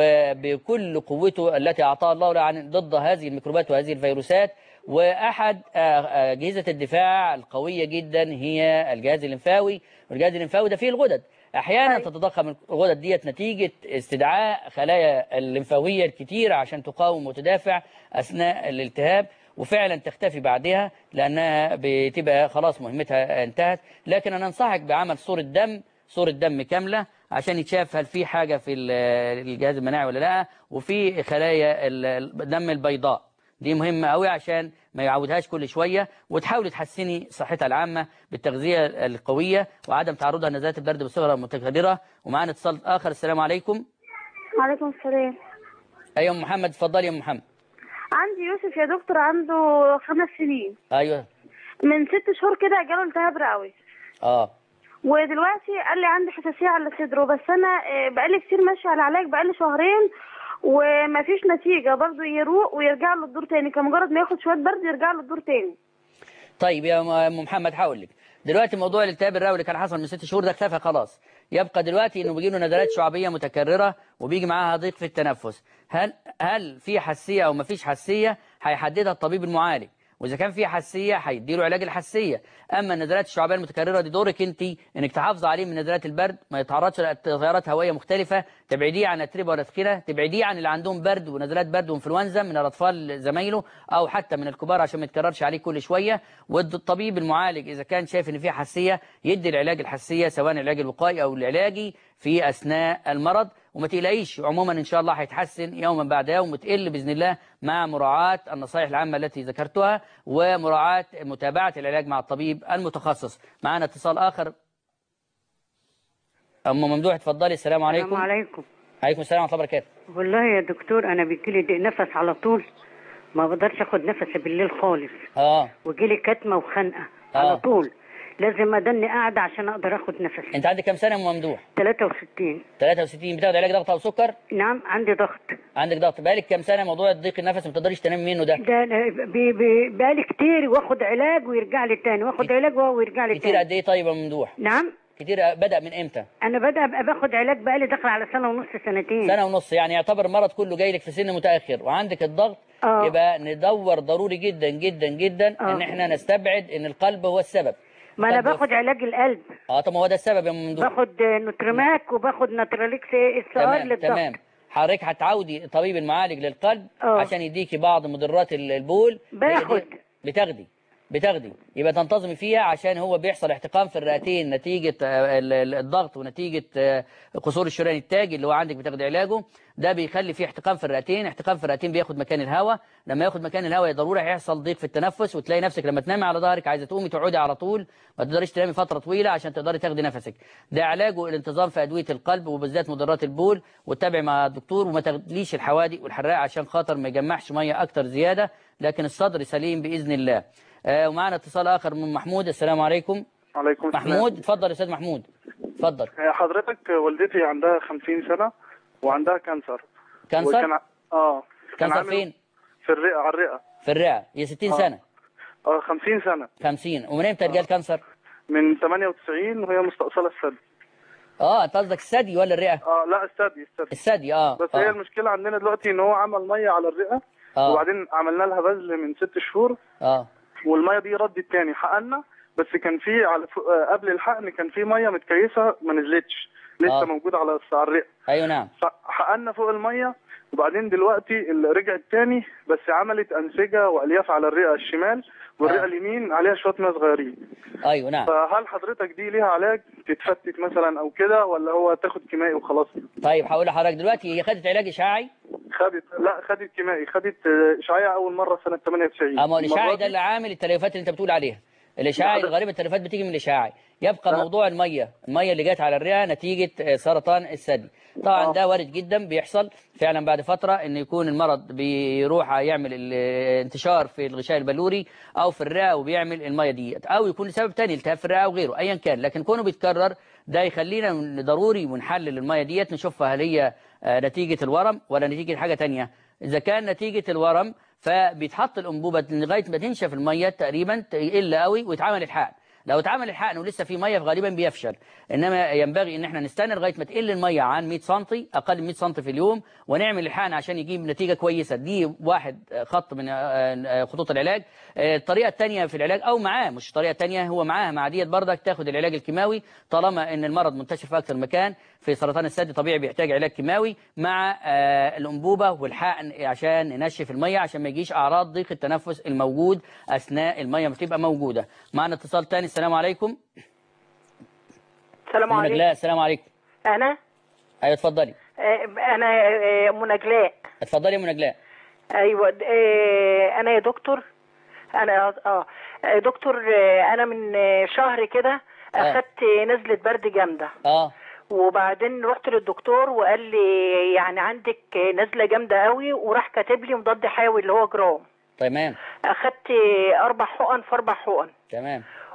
وبكل قوته التي اعطاها الله له عن ضد هذه الميكروبات وهذه الفيروسات واحد آه، اجهزه الدفاع القويه جدا هي الجهاز الليمفاوي والجهاز الليمفاوي ده فيه الغدد احيانا تتضخم الغدد ديت نتيجه استدعاء خلايا الليمفاويه الكتيره عشان تقاوم وتدافع اثناء الالتهاب وفعلا تختفي بعدها لانها بتبقى خلاص مهمتها انتهت لكن انا انصحك بعمل صوره دم صوره دم كامله عشان يتشاف هل في حاجه في ال- الجهاز المناعي ولا لا وفي خلايا ال- الدم البيضاء دي مهمة قوي عشان ما يعودهاش كل شوية وتحاولي تحسني صحتها العامة بالتغذية القوية وعدم تعرضها لنزلات البرد بصغر متكررة ومعانا اتصال آخر السلام عليكم وعليكم السلام أيوة أم محمد اتفضلي يا أم محمد عندي يوسف يا دكتور عنده خمس سنين أيوة من ست شهور كده جاله التهاب رئوي اه ودلوقتي قال لي عندي حساسيه على صدره بس انا آه، بقالي كتير ماشيه على علاج بقالي شهرين ومفيش نتيجه برضه يروق ويرجع له الدور تاني كمجرد ما ياخد شويه برد يرجع له الدور تاني طيب يا ام محمد هقول لك دلوقتي موضوع الالتهاب الرئوي اللي كان حصل من ست شهور ده اختفى خلاص يبقى دلوقتي انه بيجي له ندرات شعبيه متكرره وبيجي معاها ضيق في التنفس هل هل في حساسيه او ما فيش حساسيه هيحددها الطبيب المعالج واذا كان في حساسيه هيدي له علاج الحساسيه اما النزلات الشعبيه المتكرره دي دورك انت انك تحافظي عليه من نزلات البرد ما يتعرضش لتغيرات هوائيه مختلفه تبعديه عن الاتربه والاسكنه تبعديه عن اللي عندهم برد ونزلات برد وانفلونزا من الاطفال زمايله او حتى من الكبار عشان ما يتكررش عليه كل شويه والطبيب المعالج اذا كان شايف ان في حساسيه يدي العلاج الحساسيه سواء العلاج الوقائي او العلاجي في اثناء المرض وما تقلقيش عموما ان شاء الله هيتحسن يوما بعد يوم وتقل باذن الله مع مراعاه النصائح العامه التي ذكرتها ومراعاه متابعه العلاج مع الطبيب المتخصص معنا اتصال اخر ام ممدوح اتفضلي السلام عليكم السلام عليكم عليكم السلام ورحمه الله وبركاته والله يا دكتور انا بيجيلي ضيق نفس على طول ما بقدرش اخد نفسي بالليل خالص اه وجيلي كتمه وخنقه آه. على طول لازم ادني قاعده عشان اقدر اخد نفسي انت عندك كام سنه يا ام ممدوح 63 63 بتاخد علاج ضغط او سكر نعم عندي ضغط عندك ضغط بقالك كام سنه موضوع ضيق النفس ما بتقدريش تنامي منه ده ده أنا بي بي بقالي كتير واخد علاج ويرجع لي تاني واخد علاج ويرجع لي كتير تاني قد ايه طيب يا ممدوح نعم كتير بدا من امتى انا بدا ابقى باخد علاج بقالي داخل على سنه ونص سنتين سنه ونص يعني يعتبر المرض كله جاي لك في سن متاخر وعندك الضغط آه. يبقى ندور ضروري جدا جدا جدا آه. ان احنا نستبعد ان القلب هو السبب ما انا القلب- باخد علاج القلب اه طب ما هو ده السبب يا ممدوح باخد نوترماك وباخد ناتراليكس اس ار تمام للضغط تمام حضرتك هتعودي الطبيب المعالج للقلب آه. عشان يديكي بعض مضرات ال- البول باخد. هي دي- بتاخدي بتاخدي يبقى تنتظمي فيها عشان هو بيحصل احتقان في الرئتين نتيجة آه، ال- ال- الضغط ونتيجة آه، قصور الشريان التاجي اللي هو عندك بتاخدي علاجه ده بيخلي فيه احتقان في الرئتين احتقان في الرئتين بياخد مكان الهواء لما ياخد مكان الهواء ضروري هيحصل ضيق في التنفس وتلاقي نفسك لما تنامي على ظهرك عايزه تقومي تقعدي على طول ما تقدريش تنامي فتره طويله عشان تقدري تاخدي نفسك ده علاجه الانتظام في ادويه القلب وبالذات مضرات البول وتتابعي مع الدكتور وما تاخديش الحوادق والحراق عشان خاطر ما يجمعش ميه اكتر زياده لكن الصدر سليم باذن الله آه ومعنا اتصال اخر من محمود السلام عليكم عليكم السلام محمود اتفضل يا استاذ محمود اتفضل هي حضرتك والدتي عندها 50 سنة وعندها كانسر كانسر؟ وكان ع- اه كان كانسر عامل فين في الرئة على الرئة في الرئه هي 60 آه. سنه اه 50 سنة 50 ومن امتى رجال كانسر من 98 وهي مستأصلة الثدي اه انت قصدك الثدي ولا الرئه اه لا الثدي الثدي الثدي اه بس آه. هي المشكلة عندنا دلوقتي ان هو عمل مية على الرئة آه. وبعدين عملنا لها بذل من ست شهور اه والمية دي ردت تاني حقنا بس كان في على ف- آه، قبل الحقن كان في مية متكيسة ما نزلتش لسه آه. موجودة على على الرئة ايوه نعم حقنا فوق الميه وبعدين دلوقتي اللي رجعت تاني بس عملت انسجه والياف على الرئه الشمال والرئه آه. اليمين عليها شويه ميه صغيرين ايوه نعم فهل حضرتك دي ليها علاج تتفتت مثلا او كده ولا هو تاخد كيمائي وخلاص طيب هقول لحضرتك دلوقتي هي خدت علاج اشعاعي خدت لا خدت كيمائي خدت آه، اشعاعي اول مره سنه 98 اما الاشعاعي المرة ده اللي عامل التليفات اللي انت بتقول عليها الاشعاعي لا، الغالبا التليفات بتيجي من الاشعاعي يبقى لا. موضوع الميه الميه اللي جت على الرئه نتيجه آه، سرطان الثدي طبعا ده وارد جدا بيحصل فعلا بعد فتره ان يكون المرض بيروح يعمل الانتشار في الغشاء البلوري او في الرئه وبيعمل الميه دي او يكون لسبب تاني التهاب في الرئه او غيره ايا كان لكن كونه بيتكرر ده يخلينا ضروري ونحلل الميه ديت نشوفها هل هي آه، نتيجه الورم ولا نتيجه حاجه تانية اذا كان نتيجه الورم فبيتحط الانبوبه لغايه ما تنشف الميه تقريبا يقل قوي ويتعمل الحقن لو اتعمل الحقن ولسه في ميه فغالبا بيفشل انما ينبغي ان احنا نستنى لغايه ما تقل الميه عن 100 سم اقل من 100 سم في اليوم ونعمل الحقن عشان يجيب نتيجه كويسه دي واحد خط من آه، خطوط العلاج آه، الطريقه الثانيه في العلاج او معاه مش الطريقه الثانيه هو معاه مع ديت بردك تاخد العلاج الكيماوي طالما ان المرض منتشر في اكثر مكان في سرطان الثدي طبيعي بيحتاج علاج كيماوي مع آه، الانبوبه والحقن عشان ننشف الميه عشان ما يجيش اعراض ضيق التنفس الموجود اثناء الميه ما تبقى موجوده معنا اتصال ثاني السلام عليكم السلام أم عليكم نجلاء السلام عليكم انا ايوه اتفضلي آه، انا آه، ام نجلاء اتفضلي يا ام نجلاء ايوه آه، انا يا دكتور انا اه آه، دكتور آه، انا من آه، شهر كده آه. اخدت نزله برد جامده اه وبعدين رحت للدكتور وقال لي يعني عندك نزله جامده قوي وراح كاتب لي مضاد حيوي اللي هو جرام تمام اخدت اربع حقن في اربع حقن تمام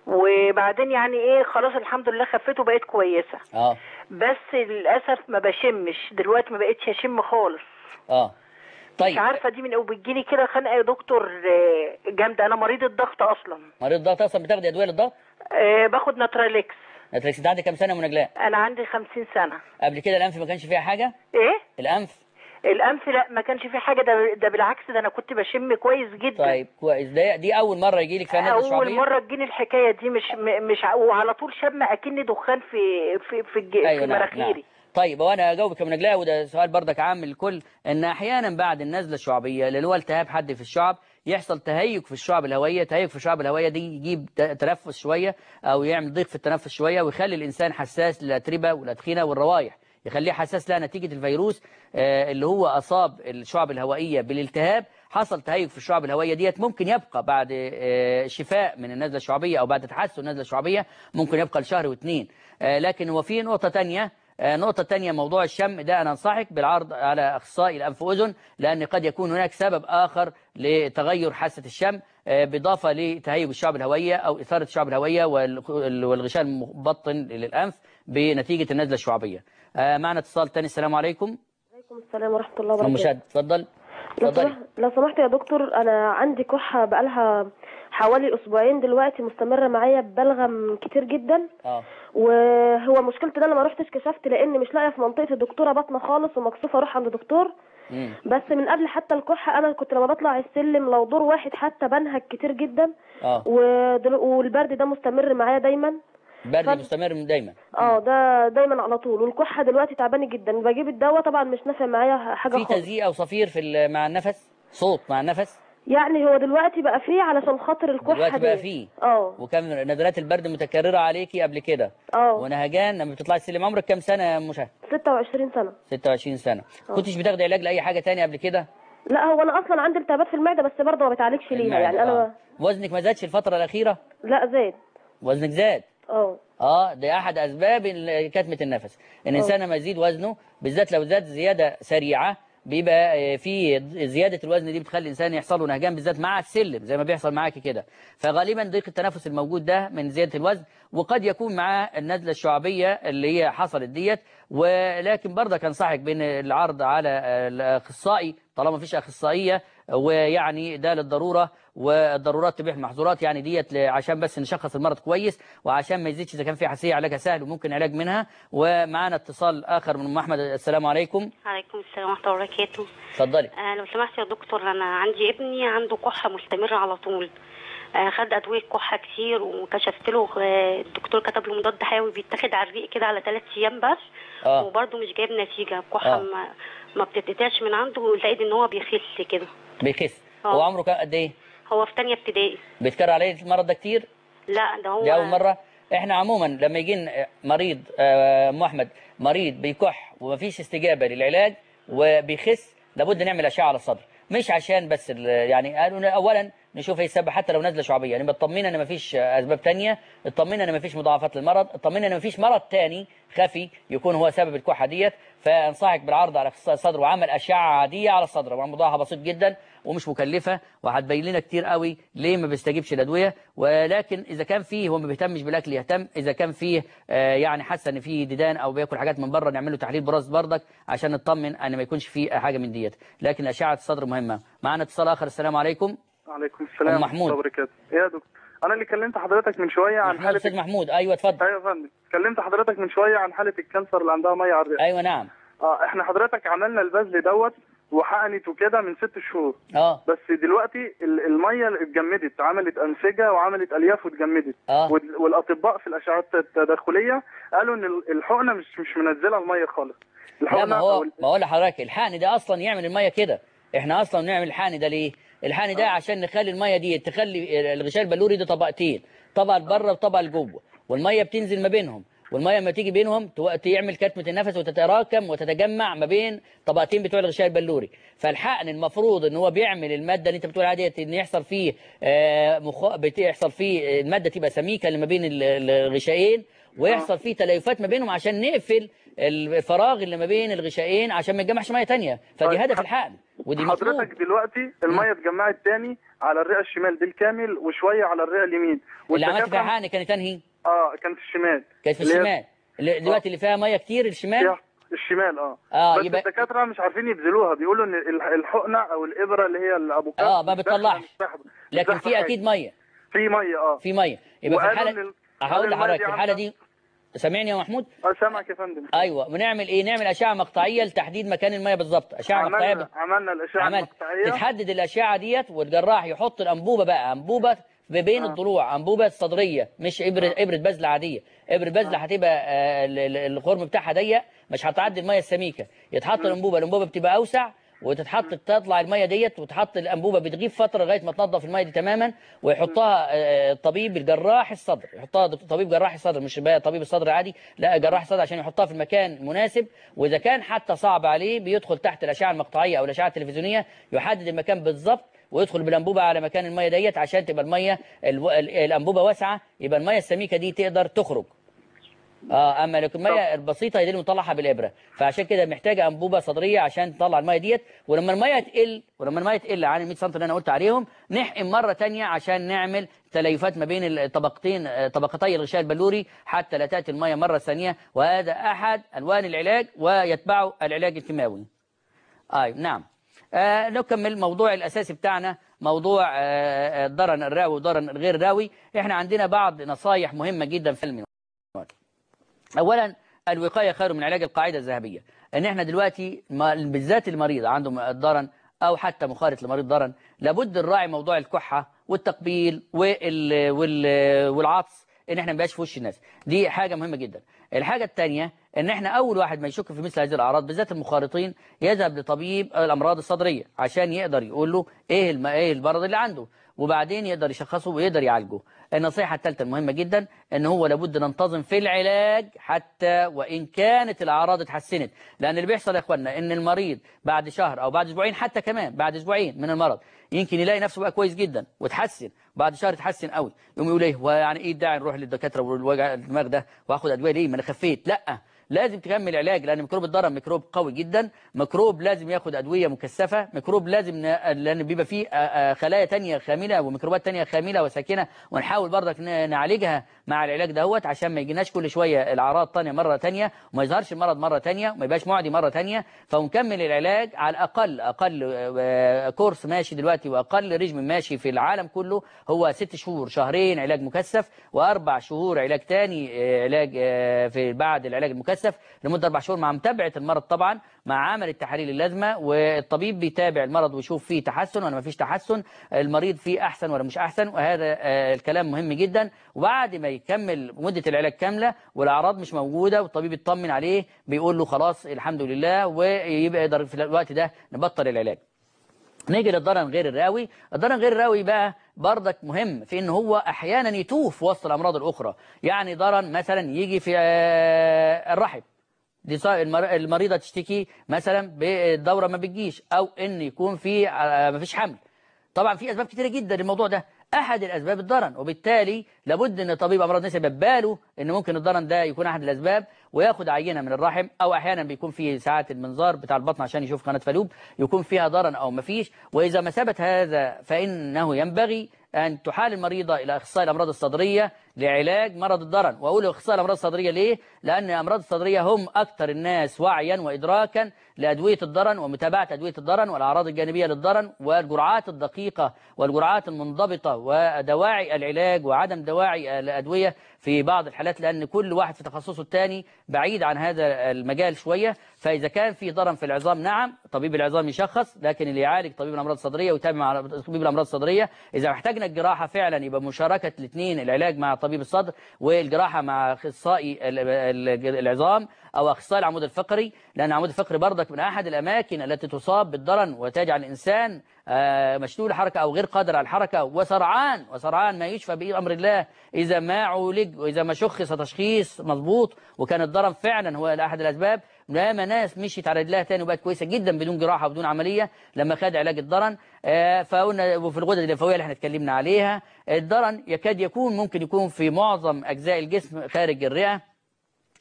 وبعدين يعني ايه خلاص الحمد لله خفيت وبقيت كويسه اه بس للاسف ما بشمش دلوقتي ما بقتش اشم خالص اه مش طيب عارفه دي من وبتجيلي كده خنقه يا دكتور آه، جامده انا مريض الضغط اصلا مريض الضغط اصلا بتاخدي ادويه للضغط آه، باخد ناتراليكس انت انت عندك كام سنه يا منجلاء انا عندي 50 سنه قبل كده الانف ما كانش فيها حاجه ايه الانف الانف لا ما كانش في حاجه ده ده بالعكس ده انا كنت بشم كويس جدا طيب كويس ده دي اول مره يجي لك فيها نزله اول شعبيه مره تجيني الحكايه دي مش م- مش ع- وعلى طول شم اكني دخان في في في, الج... في نعم، مناخيري نعم. طيب وانا اجاوبك يا منجلاء وده سؤال بردك عام للكل ان احيانا بعد النزله الشعبيه اللي هو التهاب حد في الشعب يحصل تهيج في الشعب الهويه تهيج في الشعب الهويه دي يجيب ت- تنفس شويه او يعمل ضيق في التنفس شويه ويخلي الانسان حساس للاتربه والادخنه والروائح يخليه حساس لها نتيجه الفيروس آه، اللي هو اصاب الشعب الهوائيه بالالتهاب حصل تهيج في الشعب الهويه ديت ممكن يبقى بعد آه، شفاء من النزله الشعبيه او بعد تحسن النزله الشعبيه ممكن يبقى لشهر واثنين آه، لكن هو في نقطه تانية آه، نقطة تانية موضوع الشم ده أنا أنصحك بالعرض على أخصائي الأنف وأذن لأن قد يكون هناك سبب آخر لتغير حاسة الشم آه، بالإضافة لتهيج الشعب الهوية أو إثارة الشعب الهوية وال- والغشاء المبطن للأنف بنتيجة النزلة الشعبية آه، معنا اتصال تاني السلام عليكم عليكم السلام ورحمة الله أم وبركاته مشاهد اتفضل لو اتفضلي سمحت لو سمحت يا دكتور أنا عندي كحة بقالها حوالي أسبوعين دلوقتي مستمرة معايا ببلغم كتير جدا اه وهو مشكلتي ده أنا ما رحتش كشفت لأن مش لاقية في منطقة الدكتورة بطنة خالص ومكسوفة أروح عند دكتور مم. بس من قبل حتى الكحة أنا كنت لما بطلع السلم لو دور واحد حتى بنهج كتير جدا اه ودل... والبرد ده مستمر معايا دايما برد فضل- مستمر من دايما اه ده دايما على طول والكحة دلوقتي تعباني جدا بجيب الدواء طبعا مش نافع معايا حاجة في خالص تزييق أو صفير في ال- مع النفس صوت مع النفس يعني هو دلوقتي بقى فيه علشان خاطر الكحة دلوقتي بقى دي. فيه اه وكان نزلات البرد متكررة عليكي قبل كده اه ونهجان لما بتطلعي السلم عمرك كام سنة يا مشاهد 26 سنة 26 سنة آه. كنتش بتاخدي علاج لأي حاجة تانية قبل كده لا هو انا اصلا عندي التهابات في المعدة بس برضه ما بتعالجش ليها المعدة، يعني انا آه. وزنك ما زادش الفترة الأخيرة لا زاد وزنك زاد اه اه ده احد اسباب ال- كتمه النفس ان الانسان لما يزيد وزنه بالذات لو زاد زياده سريعه بيبقى آه، في زياده الوزن دي بتخلي الانسان يحصل له نهجان بالذات مع السلم زي ما بيحصل معاكي كده فغالبا ضيق التنفس الموجود ده من زياده الوزن وقد يكون معاه النزله الشعبيه اللي هي حصلت ديت ولكن برضك انصحك بين العرض على آه، الاخصائي طالما مفيش اخصائيه ويعني ده للضروره والضرورات تبيح المحظورات يعني ديت ل- عشان بس نشخص المرض كويس وعشان ما يزيدش اذا كان في حساسيه علاجها سهل وممكن علاج منها ومعانا اتصال اخر من ام احمد السلام عليكم عليكم السلام ورحمة الله وبركاته اتفضلي آه لو سمحت يا دكتور أنا عندي ابني عنده كحة مستمرة على طول آه خد أدوية كحة كتير وكشفت له آه الدكتور كتب له مضاد حيوي بيتاخد على الريق كده على ثلاث أيام بس اه وبرضه مش جايب نتيجة الكحة آه. ما, ما بتتقطعش من عنده وزائد إن هو بيخس كده بيخس آه. هو عمره كام قد ايه هو في تانية ابتدائي بيتكرر عليه المرض ده كتير لا ده هو دي اول مره احنا عموما لما يجي مريض آه، ام احمد مريض بيكح ومفيش استجابه للعلاج وبيخس لابد نعمل اشعه على الصدر مش عشان بس ال- يعني قالوا اولا نشوف ايه السبب حتى لو نزله شعبيه يعني بتطمنا ان مفيش اسباب تانية اطمنا ان مفيش مضاعفات للمرض اطمنا ان مفيش مرض تاني خفي يكون هو سبب الكحه ديت فانصحك بالعرض على اخصائي الصدر وعمل اشعه عاديه على الصدر وموضوعها بسيط جدا ومش مكلفه وهتبين لنا كتير قوي ليه ما بيستجيبش الادويه ولكن اذا كان فيه هو ما بيهتمش بالاكل يهتم اذا كان فيه آه، يعني حاسه ان فيه ديدان او بياكل حاجات من بره نعمل له تحليل براز بردك عشان نطمن ان ما يكونش فيه حاجه من ديت لكن اشعه الصدر مهمه معانا اتصال اخر السلام عليكم وعليكم السلام أم محمود. ورحمة الله وبركاته إيه يا دكتور انا اللي كلمت حضرتك من شويه عن محمود حاله استاذ محمود ايوه اتفضل ايوه يا فندم كلمت حضرتك من شويه عن حاله الكانسر اللي عندها ميه على الرئه ايوه نعم اه احنا حضرتك عملنا البذل دوت وحقنت وكده من ست شهور اه بس دلوقتي ال- الميه اتجمدت عملت انسجه وعملت الياف واتجمدت اه وال- والاطباء في الاشعات التداخليه قالوا ان ال- الحقنه مش مش منزله الميه خالص لا ما أو هو ال- ما اقول لحضرتك الحقن ده اصلا يعمل الميه كده احنا اصلا نعمل الحقن ده ليه الحقن ده عشان نخلي الميه دي تخلي الغشاء البلوري ده طبقتين طبقه لبره وطبقه لجوه والميه بتنزل ما بينهم والميه لما تيجي بينهم تو- تعمل كتمه النفس وتتراكم وتتجمع ما بين طبقتين بتوع الغشاء البلوري فالحقن المفروض ان هو بيعمل الماده اللي انت بتقول عليها ديت ان يحصل فيه آه، مخ... بيحصل فيه الماده تبقى سميكه اللي ما بين ال- الغشائين ويحصل فيه تليفات ما بينهم عشان نقفل الفراغ اللي ما بين الغشائين عشان ما يتجمعش ميه تانية فدي طيب. هدف الحقن ودي مطلوب حضرتك دلوقتي الميه اتجمعت تاني على الرئه الشمال بالكامل وشويه على الرئه اليمين اللي عملت فيها والدكاترة- حقن كانت انهي اه كانت الشمال كانت في اللي هي- الشمال اللي- دلوقتي اللي فيها ميه كتير الشمال فيها الشمال اه اه بس يبقى الدكاتره مش عارفين يبذلوها بيقولوا ان ال- الحقنه او الابره اللي هي الابو كف اه ما مش داخلة- بتطلعش مش داخلة- مش لكن داخلة في حاجة. اكيد ميه في ميه اه في ميه يبقى في وقالوا الحاله إن ال- هقول المية لحضرتك دي في الحاله عاملة- دي سامعني يا محمود اه سامعك يا فندم ايوه بنعمل ايه نعمل اشعه مقطعيه لتحديد مكان الميه بالظبط اشعه مقطعيه عملنا ب... عملنا الاشعه عملت المقطعيه تتحدد الاشعه ديت والجراح يحط الانبوبه بقى انبوبه ما بين آه. الضلوع انبوبه صدريه مش ابره ابره بذله عاديه ابره بذله هتبقى آه، ال- ال- الخرم بتاعها ضيق مش هتعدي الميه السميكه يتحط الانبوبه الانبوبه بتبقى اوسع وتتحط تطلع الميه ديت وتحط الانبوبه بتغيب فتره لغايه ما تنظف الميه دي تماما ويحطها آه، الطبيب الجراح الصدر يحطها دكتور- طبيب جراح الصدر مش بقى طبيب الصدر عادي لا جراح الصدر عشان يحطها في المكان المناسب واذا كان حتى صعب عليه بيدخل تحت الاشعه المقطعيه او الاشعه التلفزيونيه يحدد المكان بالظبط ويدخل بالانبوبه على مكان الميه ديت عشان تبقى الميه الو- ال- الانبوبه واسعه يبقى الميه السميكه دي تقدر تخرج اه اما لكن الميه البسيطه هي دي اللي مطلعها بالابره فعشان كده محتاجه انبوبه صدريه عشان تطلع الميه ديت ولما الميه تقل ولما الميه تقل عن ال 100 سم اللي انا قلت عليهم نحقن مره تانية عشان نعمل تليفات ما بين الطبقتين آه، طبقتي الغشاء البلوري حتى لا تاتي الميه مره ثانيه وهذا احد الوان العلاج ويتبعه العلاج الكيماوي اي نعم آه نكمل الموضوع الاساسي بتاعنا موضوع آه الضرن الراوي والضرن الغير راوي احنا عندنا بعض نصايح مهمه جدا في المنوال اولا الوقايه خير من علاج القاعده الذهبيه ان احنا دلوقتي ما- بالذات المريض عنده الضرن او حتى مخالط لمريض ضرن لابد نراعي موضوع الكحه والتقبيل وال وال والعطس ان احنا ما نبقاش في وش الناس دي حاجه مهمه جدا الحاجه الثانيه ان احنا اول واحد ما يشك في مثل هذه الاعراض بالذات المخالطين يذهب لطبيب الامراض الصدريه عشان يقدر يقول له ايه الم... ايه المرض اللي عنده وبعدين يقدر يشخصه ويقدر يعالجه النصيحة الثالثة المهمة جدا ان هو لابد ننتظم في العلاج حتى وان كانت الاعراض اتحسنت لان اللي بيحصل يا اخوانا ان المريض بعد شهر او بعد اسبوعين حتى كمان بعد اسبوعين من المرض يمكن يلاقي نفسه بقى كويس جدا وتحسن بعد شهر اتحسن قوي يقوم يقول ايه ويعني ايه الداعي نروح للدكاتره والوجع الدماغ ده واخد ادويه ليه ما انا خفيت لا لازم تكمل العلاج لان ميكروب الضرر ميكروب قوي جدا ميكروب لازم ياخد ادويه مكثفه ميكروب لازم ن... لان بيبقى فيه آه، آه، خلايا تانية خامله وميكروبات تانية خامله وساكنه ونحاول برضك ن- نعالجها مع العلاج دهوت عشان ما يجيناش كل شويه الاعراض تانية مره تانية وما يظهرش المرض مره تانية وما يبقاش معدي مره تانية فنكمل العلاج على الاقل اقل آه، كورس ماشي دلوقتي واقل ريجم ماشي في العالم كله هو ست شهور شهرين علاج مكثف واربع شهور علاج تاني آه، علاج آه، في بعد العلاج المكثف لمده اربع شهور مع متابعه المرض طبعا مع عمل التحاليل اللازمه والطبيب بيتابع المرض ويشوف فيه تحسن ولا ما فيش تحسن المريض فيه احسن ولا مش احسن وهذا آه، الكلام مهم جدا وبعد ما يكمل مده العلاج كامله والاعراض مش موجوده والطبيب يطمن عليه بيقول له خلاص الحمد لله ويبقى يقدر في الوقت ده نبطل العلاج نيجي للضرن غير الراوي الضرن غير الراوي بقى برضك مهم في ان هو احيانا يتوه في وسط الامراض الاخرى يعني ضرن مثلا يجي في آه، الرحم دي صا- المر- المريضه تشتكي مثلا بالدوره ما بتجيش او ان يكون في آه، ما فيش حمل طبعا في اسباب كتيره جدا للموضوع ده احد الاسباب الضرن وبالتالي لابد ان طبيب امراض النساء يبقى باله ان ممكن الضرن ده يكون احد الاسباب وياخد عينه من الرحم او احيانا بيكون في ساعات المنظار بتاع البطن عشان يشوف قناه فالوب يكون فيها ضرن او ما فيش واذا ما ثبت هذا فانه ينبغي ان تحال المريضه الى اخصائي الامراض الصدريه لعلاج مرض الضرن واقول اخصائي الامراض الصدريه ليه لان الامراض الصدريه هم اكثر الناس وعيا وادراكا لادويه الضرن ومتابعه ادويه الضرن والاعراض الجانبيه للضرن والجرعات الدقيقه والجرعات المنضبطه ودواعي العلاج وعدم دواعي الادويه في بعض الحالات لان كل واحد في تخصصه الثاني بعيد عن هذا المجال شويه فاذا كان في ضرن في العظام نعم طبيب العظام يشخص لكن اللي يعالج طبيب الامراض الصدريه ويتابع مع طبيب الامراض الصدريه اذا احتاجنا الجراحه فعلا يبقى مشاركه الاثنين العلاج مع طبيب الصدر والجراحه مع اخصائي ال- ال- العظام او اخصائي العمود الفقري لان العمود الفقري برضك من احد الاماكن التي تصاب بالضرن وتجعل الانسان آه، مشلول الحركه او غير قادر على الحركه وسرعان وسرعان ما يشفى بامر الله اذا ما عولج واذا ما شخص تشخيص مظبوط وكان الضرن فعلا هو احد الاسباب ياما ناس مشيت على رجلها تاني وبقت كويسه جدا بدون جراحه وبدون عمليه لما خد علاج الضرن آه، فقلنا وفي الغدد الليمفاويه اللي احنا اتكلمنا عليها الضرن يكاد يكون ممكن يكون في معظم اجزاء الجسم خارج الرئه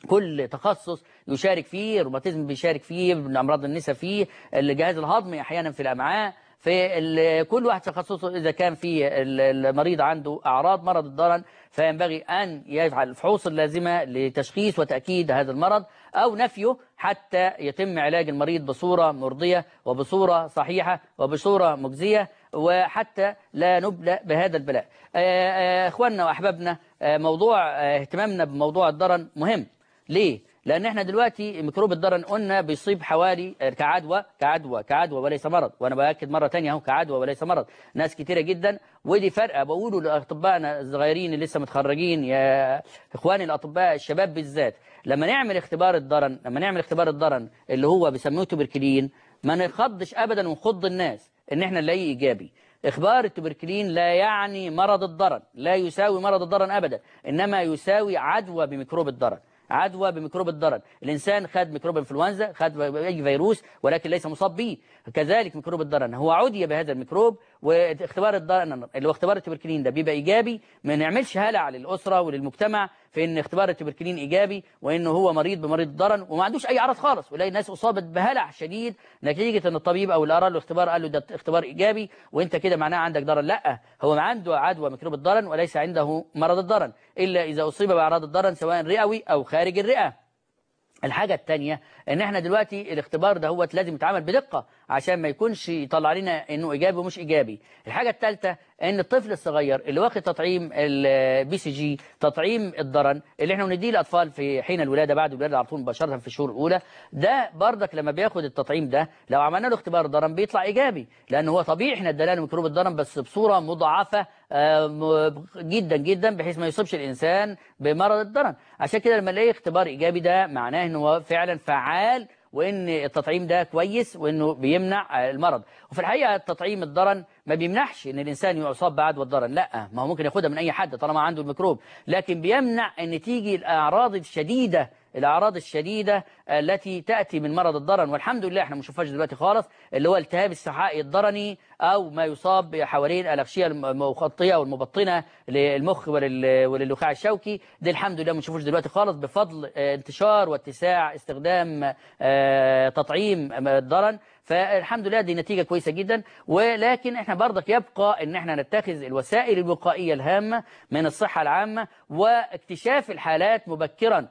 كل تخصص يشارك فيه الروماتيزم بيشارك فيه امراض النساء فيه الجهاز الهضمي احيانا في الامعاء في ال- كل واحد تخصصه اذا كان في ال- المريض عنده اعراض مرض الضرن فينبغي ان يفعل الفحوص اللازمه لتشخيص وتاكيد هذا المرض او نفيه حتى يتم علاج المريض بصوره مرضيه وبصوره صحيحه وبصوره مجزيه وحتى لا نبلى بهذا البلاء آه، آه، اخواننا واحبابنا آه، موضوع آه، اهتمامنا بموضوع الضرن مهم ليه لان احنا دلوقتي ميكروب الضرن قلنا بيصيب حوالي آه، كعدوى كعدوى كعدوى وليس مرض وانا باكد مره تانية اهو كعدوى وليس مرض ناس كتيره جدا ودي فرقه بقوله لاطبائنا الصغيرين اللي لسه متخرجين يا اخواني الاطباء الشباب بالذات لما نعمل اختبار الضرن لما نعمل اختبار الضرن اللي هو بيسموه توبركلين ما نخضش ابدا ونخض الناس ان احنا نلاقيه ايجابي اخبار التبركلين لا يعني مرض الضرن لا يساوي مرض الضرن ابدا انما يساوي عدوى بميكروب الضرن عدوى بميكروب الضرن الانسان خد ميكروب انفلونزا خد اي فيروس ولكن ليس مصاب به كذلك ميكروب الضرن هو عدي بهذا الميكروب واختبار الضرن اللي هو اختبار التبركلين ده بيبقى ايجابي ما نعملش هلع للاسره وللمجتمع في ان اختبار التبركلين ايجابي وانه هو مريض بمريض الضرن وما عندوش اي اعراض خالص ولاقي الناس اصابت بهلع شديد نتيجه ان الطبيب او اللي قرا له اختبار قال له ده اختبار ايجابي وانت كده معناه عندك ضرن لا هو عنده عدوى ميكروب الضرن وليس عنده مرض الضرن الا اذا اصيب باعراض الضرن سواء رئوي او خارج الرئه الحاجة التانية ان احنا دلوقتي الاختبار ده هو لازم يتعمل بدقة عشان ما يكونش يطلع لنا انه ايجابي ومش ايجابي الحاجة الثالثة ان الطفل الصغير اللي واخد تطعيم البي سي جي تطعيم الضرن اللي احنا بنديه للاطفال في حين الولادة بعد الولادة على طول مباشرة في الشهور الاولى ده بردك لما بياخد التطعيم ده لو عملنا له اختبار ضرن بيطلع ايجابي لان هو طبيعي احنا ادانا له ميكروب الضرن بس بصورة مضاعفة آه، م- جدا جدا بحيث ما يصيبش الانسان بمرض الضرن عشان كده لما نلاقي اختبار ايجابي ده معناه ان هو فعلا فعال وان التطعيم ده كويس وانه بيمنع المرض وفي الحقيقه التطعيم الضرن ما بيمنعش ان الانسان يصاب بعدوى الضرن لا ما هو ممكن ياخدها من اي حد طالما عنده الميكروب لكن بيمنع ان تيجي الاعراض الشديده الاعراض الشديده التي تاتي من مرض الضرن والحمد لله احنا ما بنشوفهاش دلوقتي خالص اللي هو التهاب السحائي الضرني او ما يصاب حوالين الاغشيه المغطيه والمبطنه للمخ ولل- وللنخاع الشوكي دي الحمد لله ما بنشوفوش دلوقتي خالص بفضل آه، انتشار واتساع استخدام آه، تطعيم الضرن فالحمد لله دي نتيجة كويسة جدا ولكن احنا برضك يبقى ان احنا نتخذ الوسائل الوقائية الهامة من الصحة العامة واكتشاف الحالات مبكرا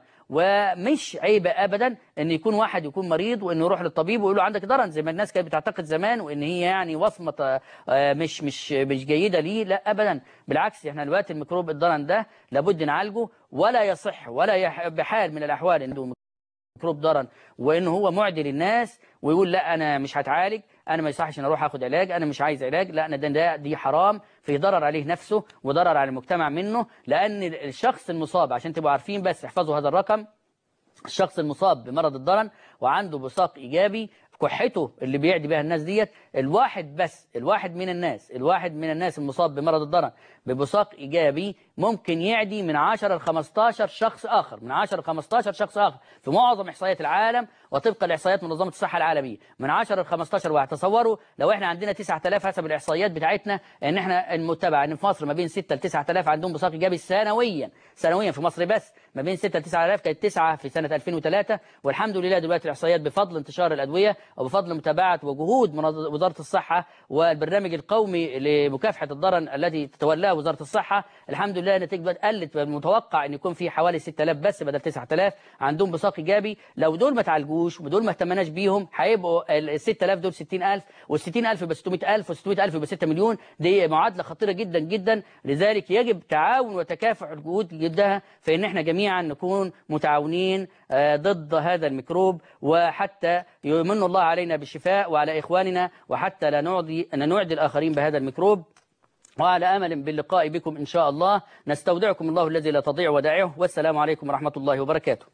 ومش عيب ابدا ان يكون واحد يكون مريض وانه يروح للطبيب ويقول له عندك ضرن زي ما الناس كانت بتعتقد زمان وان هي يعني وصمه آه، مش مش مش جيده ليه لا ابدا بالعكس احنا دلوقتي الميكروب الضرن ده لابد نعالجه ولا يصح ولا يح- بحال من الاحوال انه ميكروب ضرن وانه هو معدي للناس ويقول لا انا مش هتعالج انا ما يصحش ان اروح اخد علاج انا مش عايز علاج لا أنا ده, ده دي حرام في ضرر عليه نفسه وضرر على المجتمع منه لان الشخص المصاب عشان تبقوا عارفين بس احفظوا هذا الرقم الشخص المصاب بمرض الضرن وعنده بصاق ايجابي كحته اللي بيعدي بها الناس ديت الواحد بس الواحد من الناس الواحد من الناس المصاب بمرض الضرن ببصاق ايجابي ممكن يعدي من 10 ل 15 شخص اخر من 10 ل 15 شخص اخر في معظم احصائيات العالم وطبقا لاحصائيات منظمه الصحه العالميه من 10 ل 15 واحد تصوروا لو احنا عندنا 9000 حسب الاحصائيات بتاعتنا ان احنا المتبع ان في مصر ما بين 6 ل 9000 عندهم بصاق ايجابي سنويا سنويا في مصر بس ما بين 6 ل 9000 كانت 9 في سنه 2003 والحمد لله دلوقتي الاحصائيات بفضل انتشار الادويه وبفضل متابعه وجهود منظ- وزاره الصحه والبرنامج القومي لمكافحه الضرن الذي تتولاه وزاره الصحه الحمد لله نتيجه قلت متوقع ان يكون في حوالي 6000 بس بدل 9000 عندهم بصاق ايجابي لو دول ما تعالجوش ودول ما اهتمناش بيهم هيبقوا ال 6000 دول 60000 وال 60000 يبقى 600000 وال 600000 يبقى 6 مليون دي معادله خطيره جدا جدا لذلك يجب تعاون وتكافؤ الجهود جدها في ان احنا جميعا نكون متعاونين آه، ضد هذا الميكروب وحتى يمن الله علينا بالشفاء وعلى اخواننا وحتى لا نعدي لا نعدي الاخرين بهذا الميكروب وعلى امل باللقاء بكم ان شاء الله نستودعكم الله الذي لا تضيع ودائعه والسلام عليكم ورحمه الله وبركاته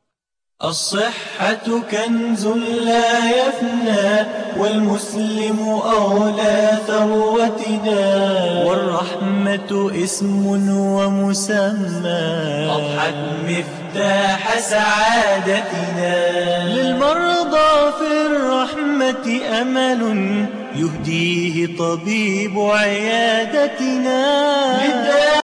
الصحة كنز لا يفنى والمسلم أولى ثروتنا والرحمة اسم ومسمى أضحت مفتاح سعادتنا للمرضى في الرحمة أمل يهديه طبيب عيادتنا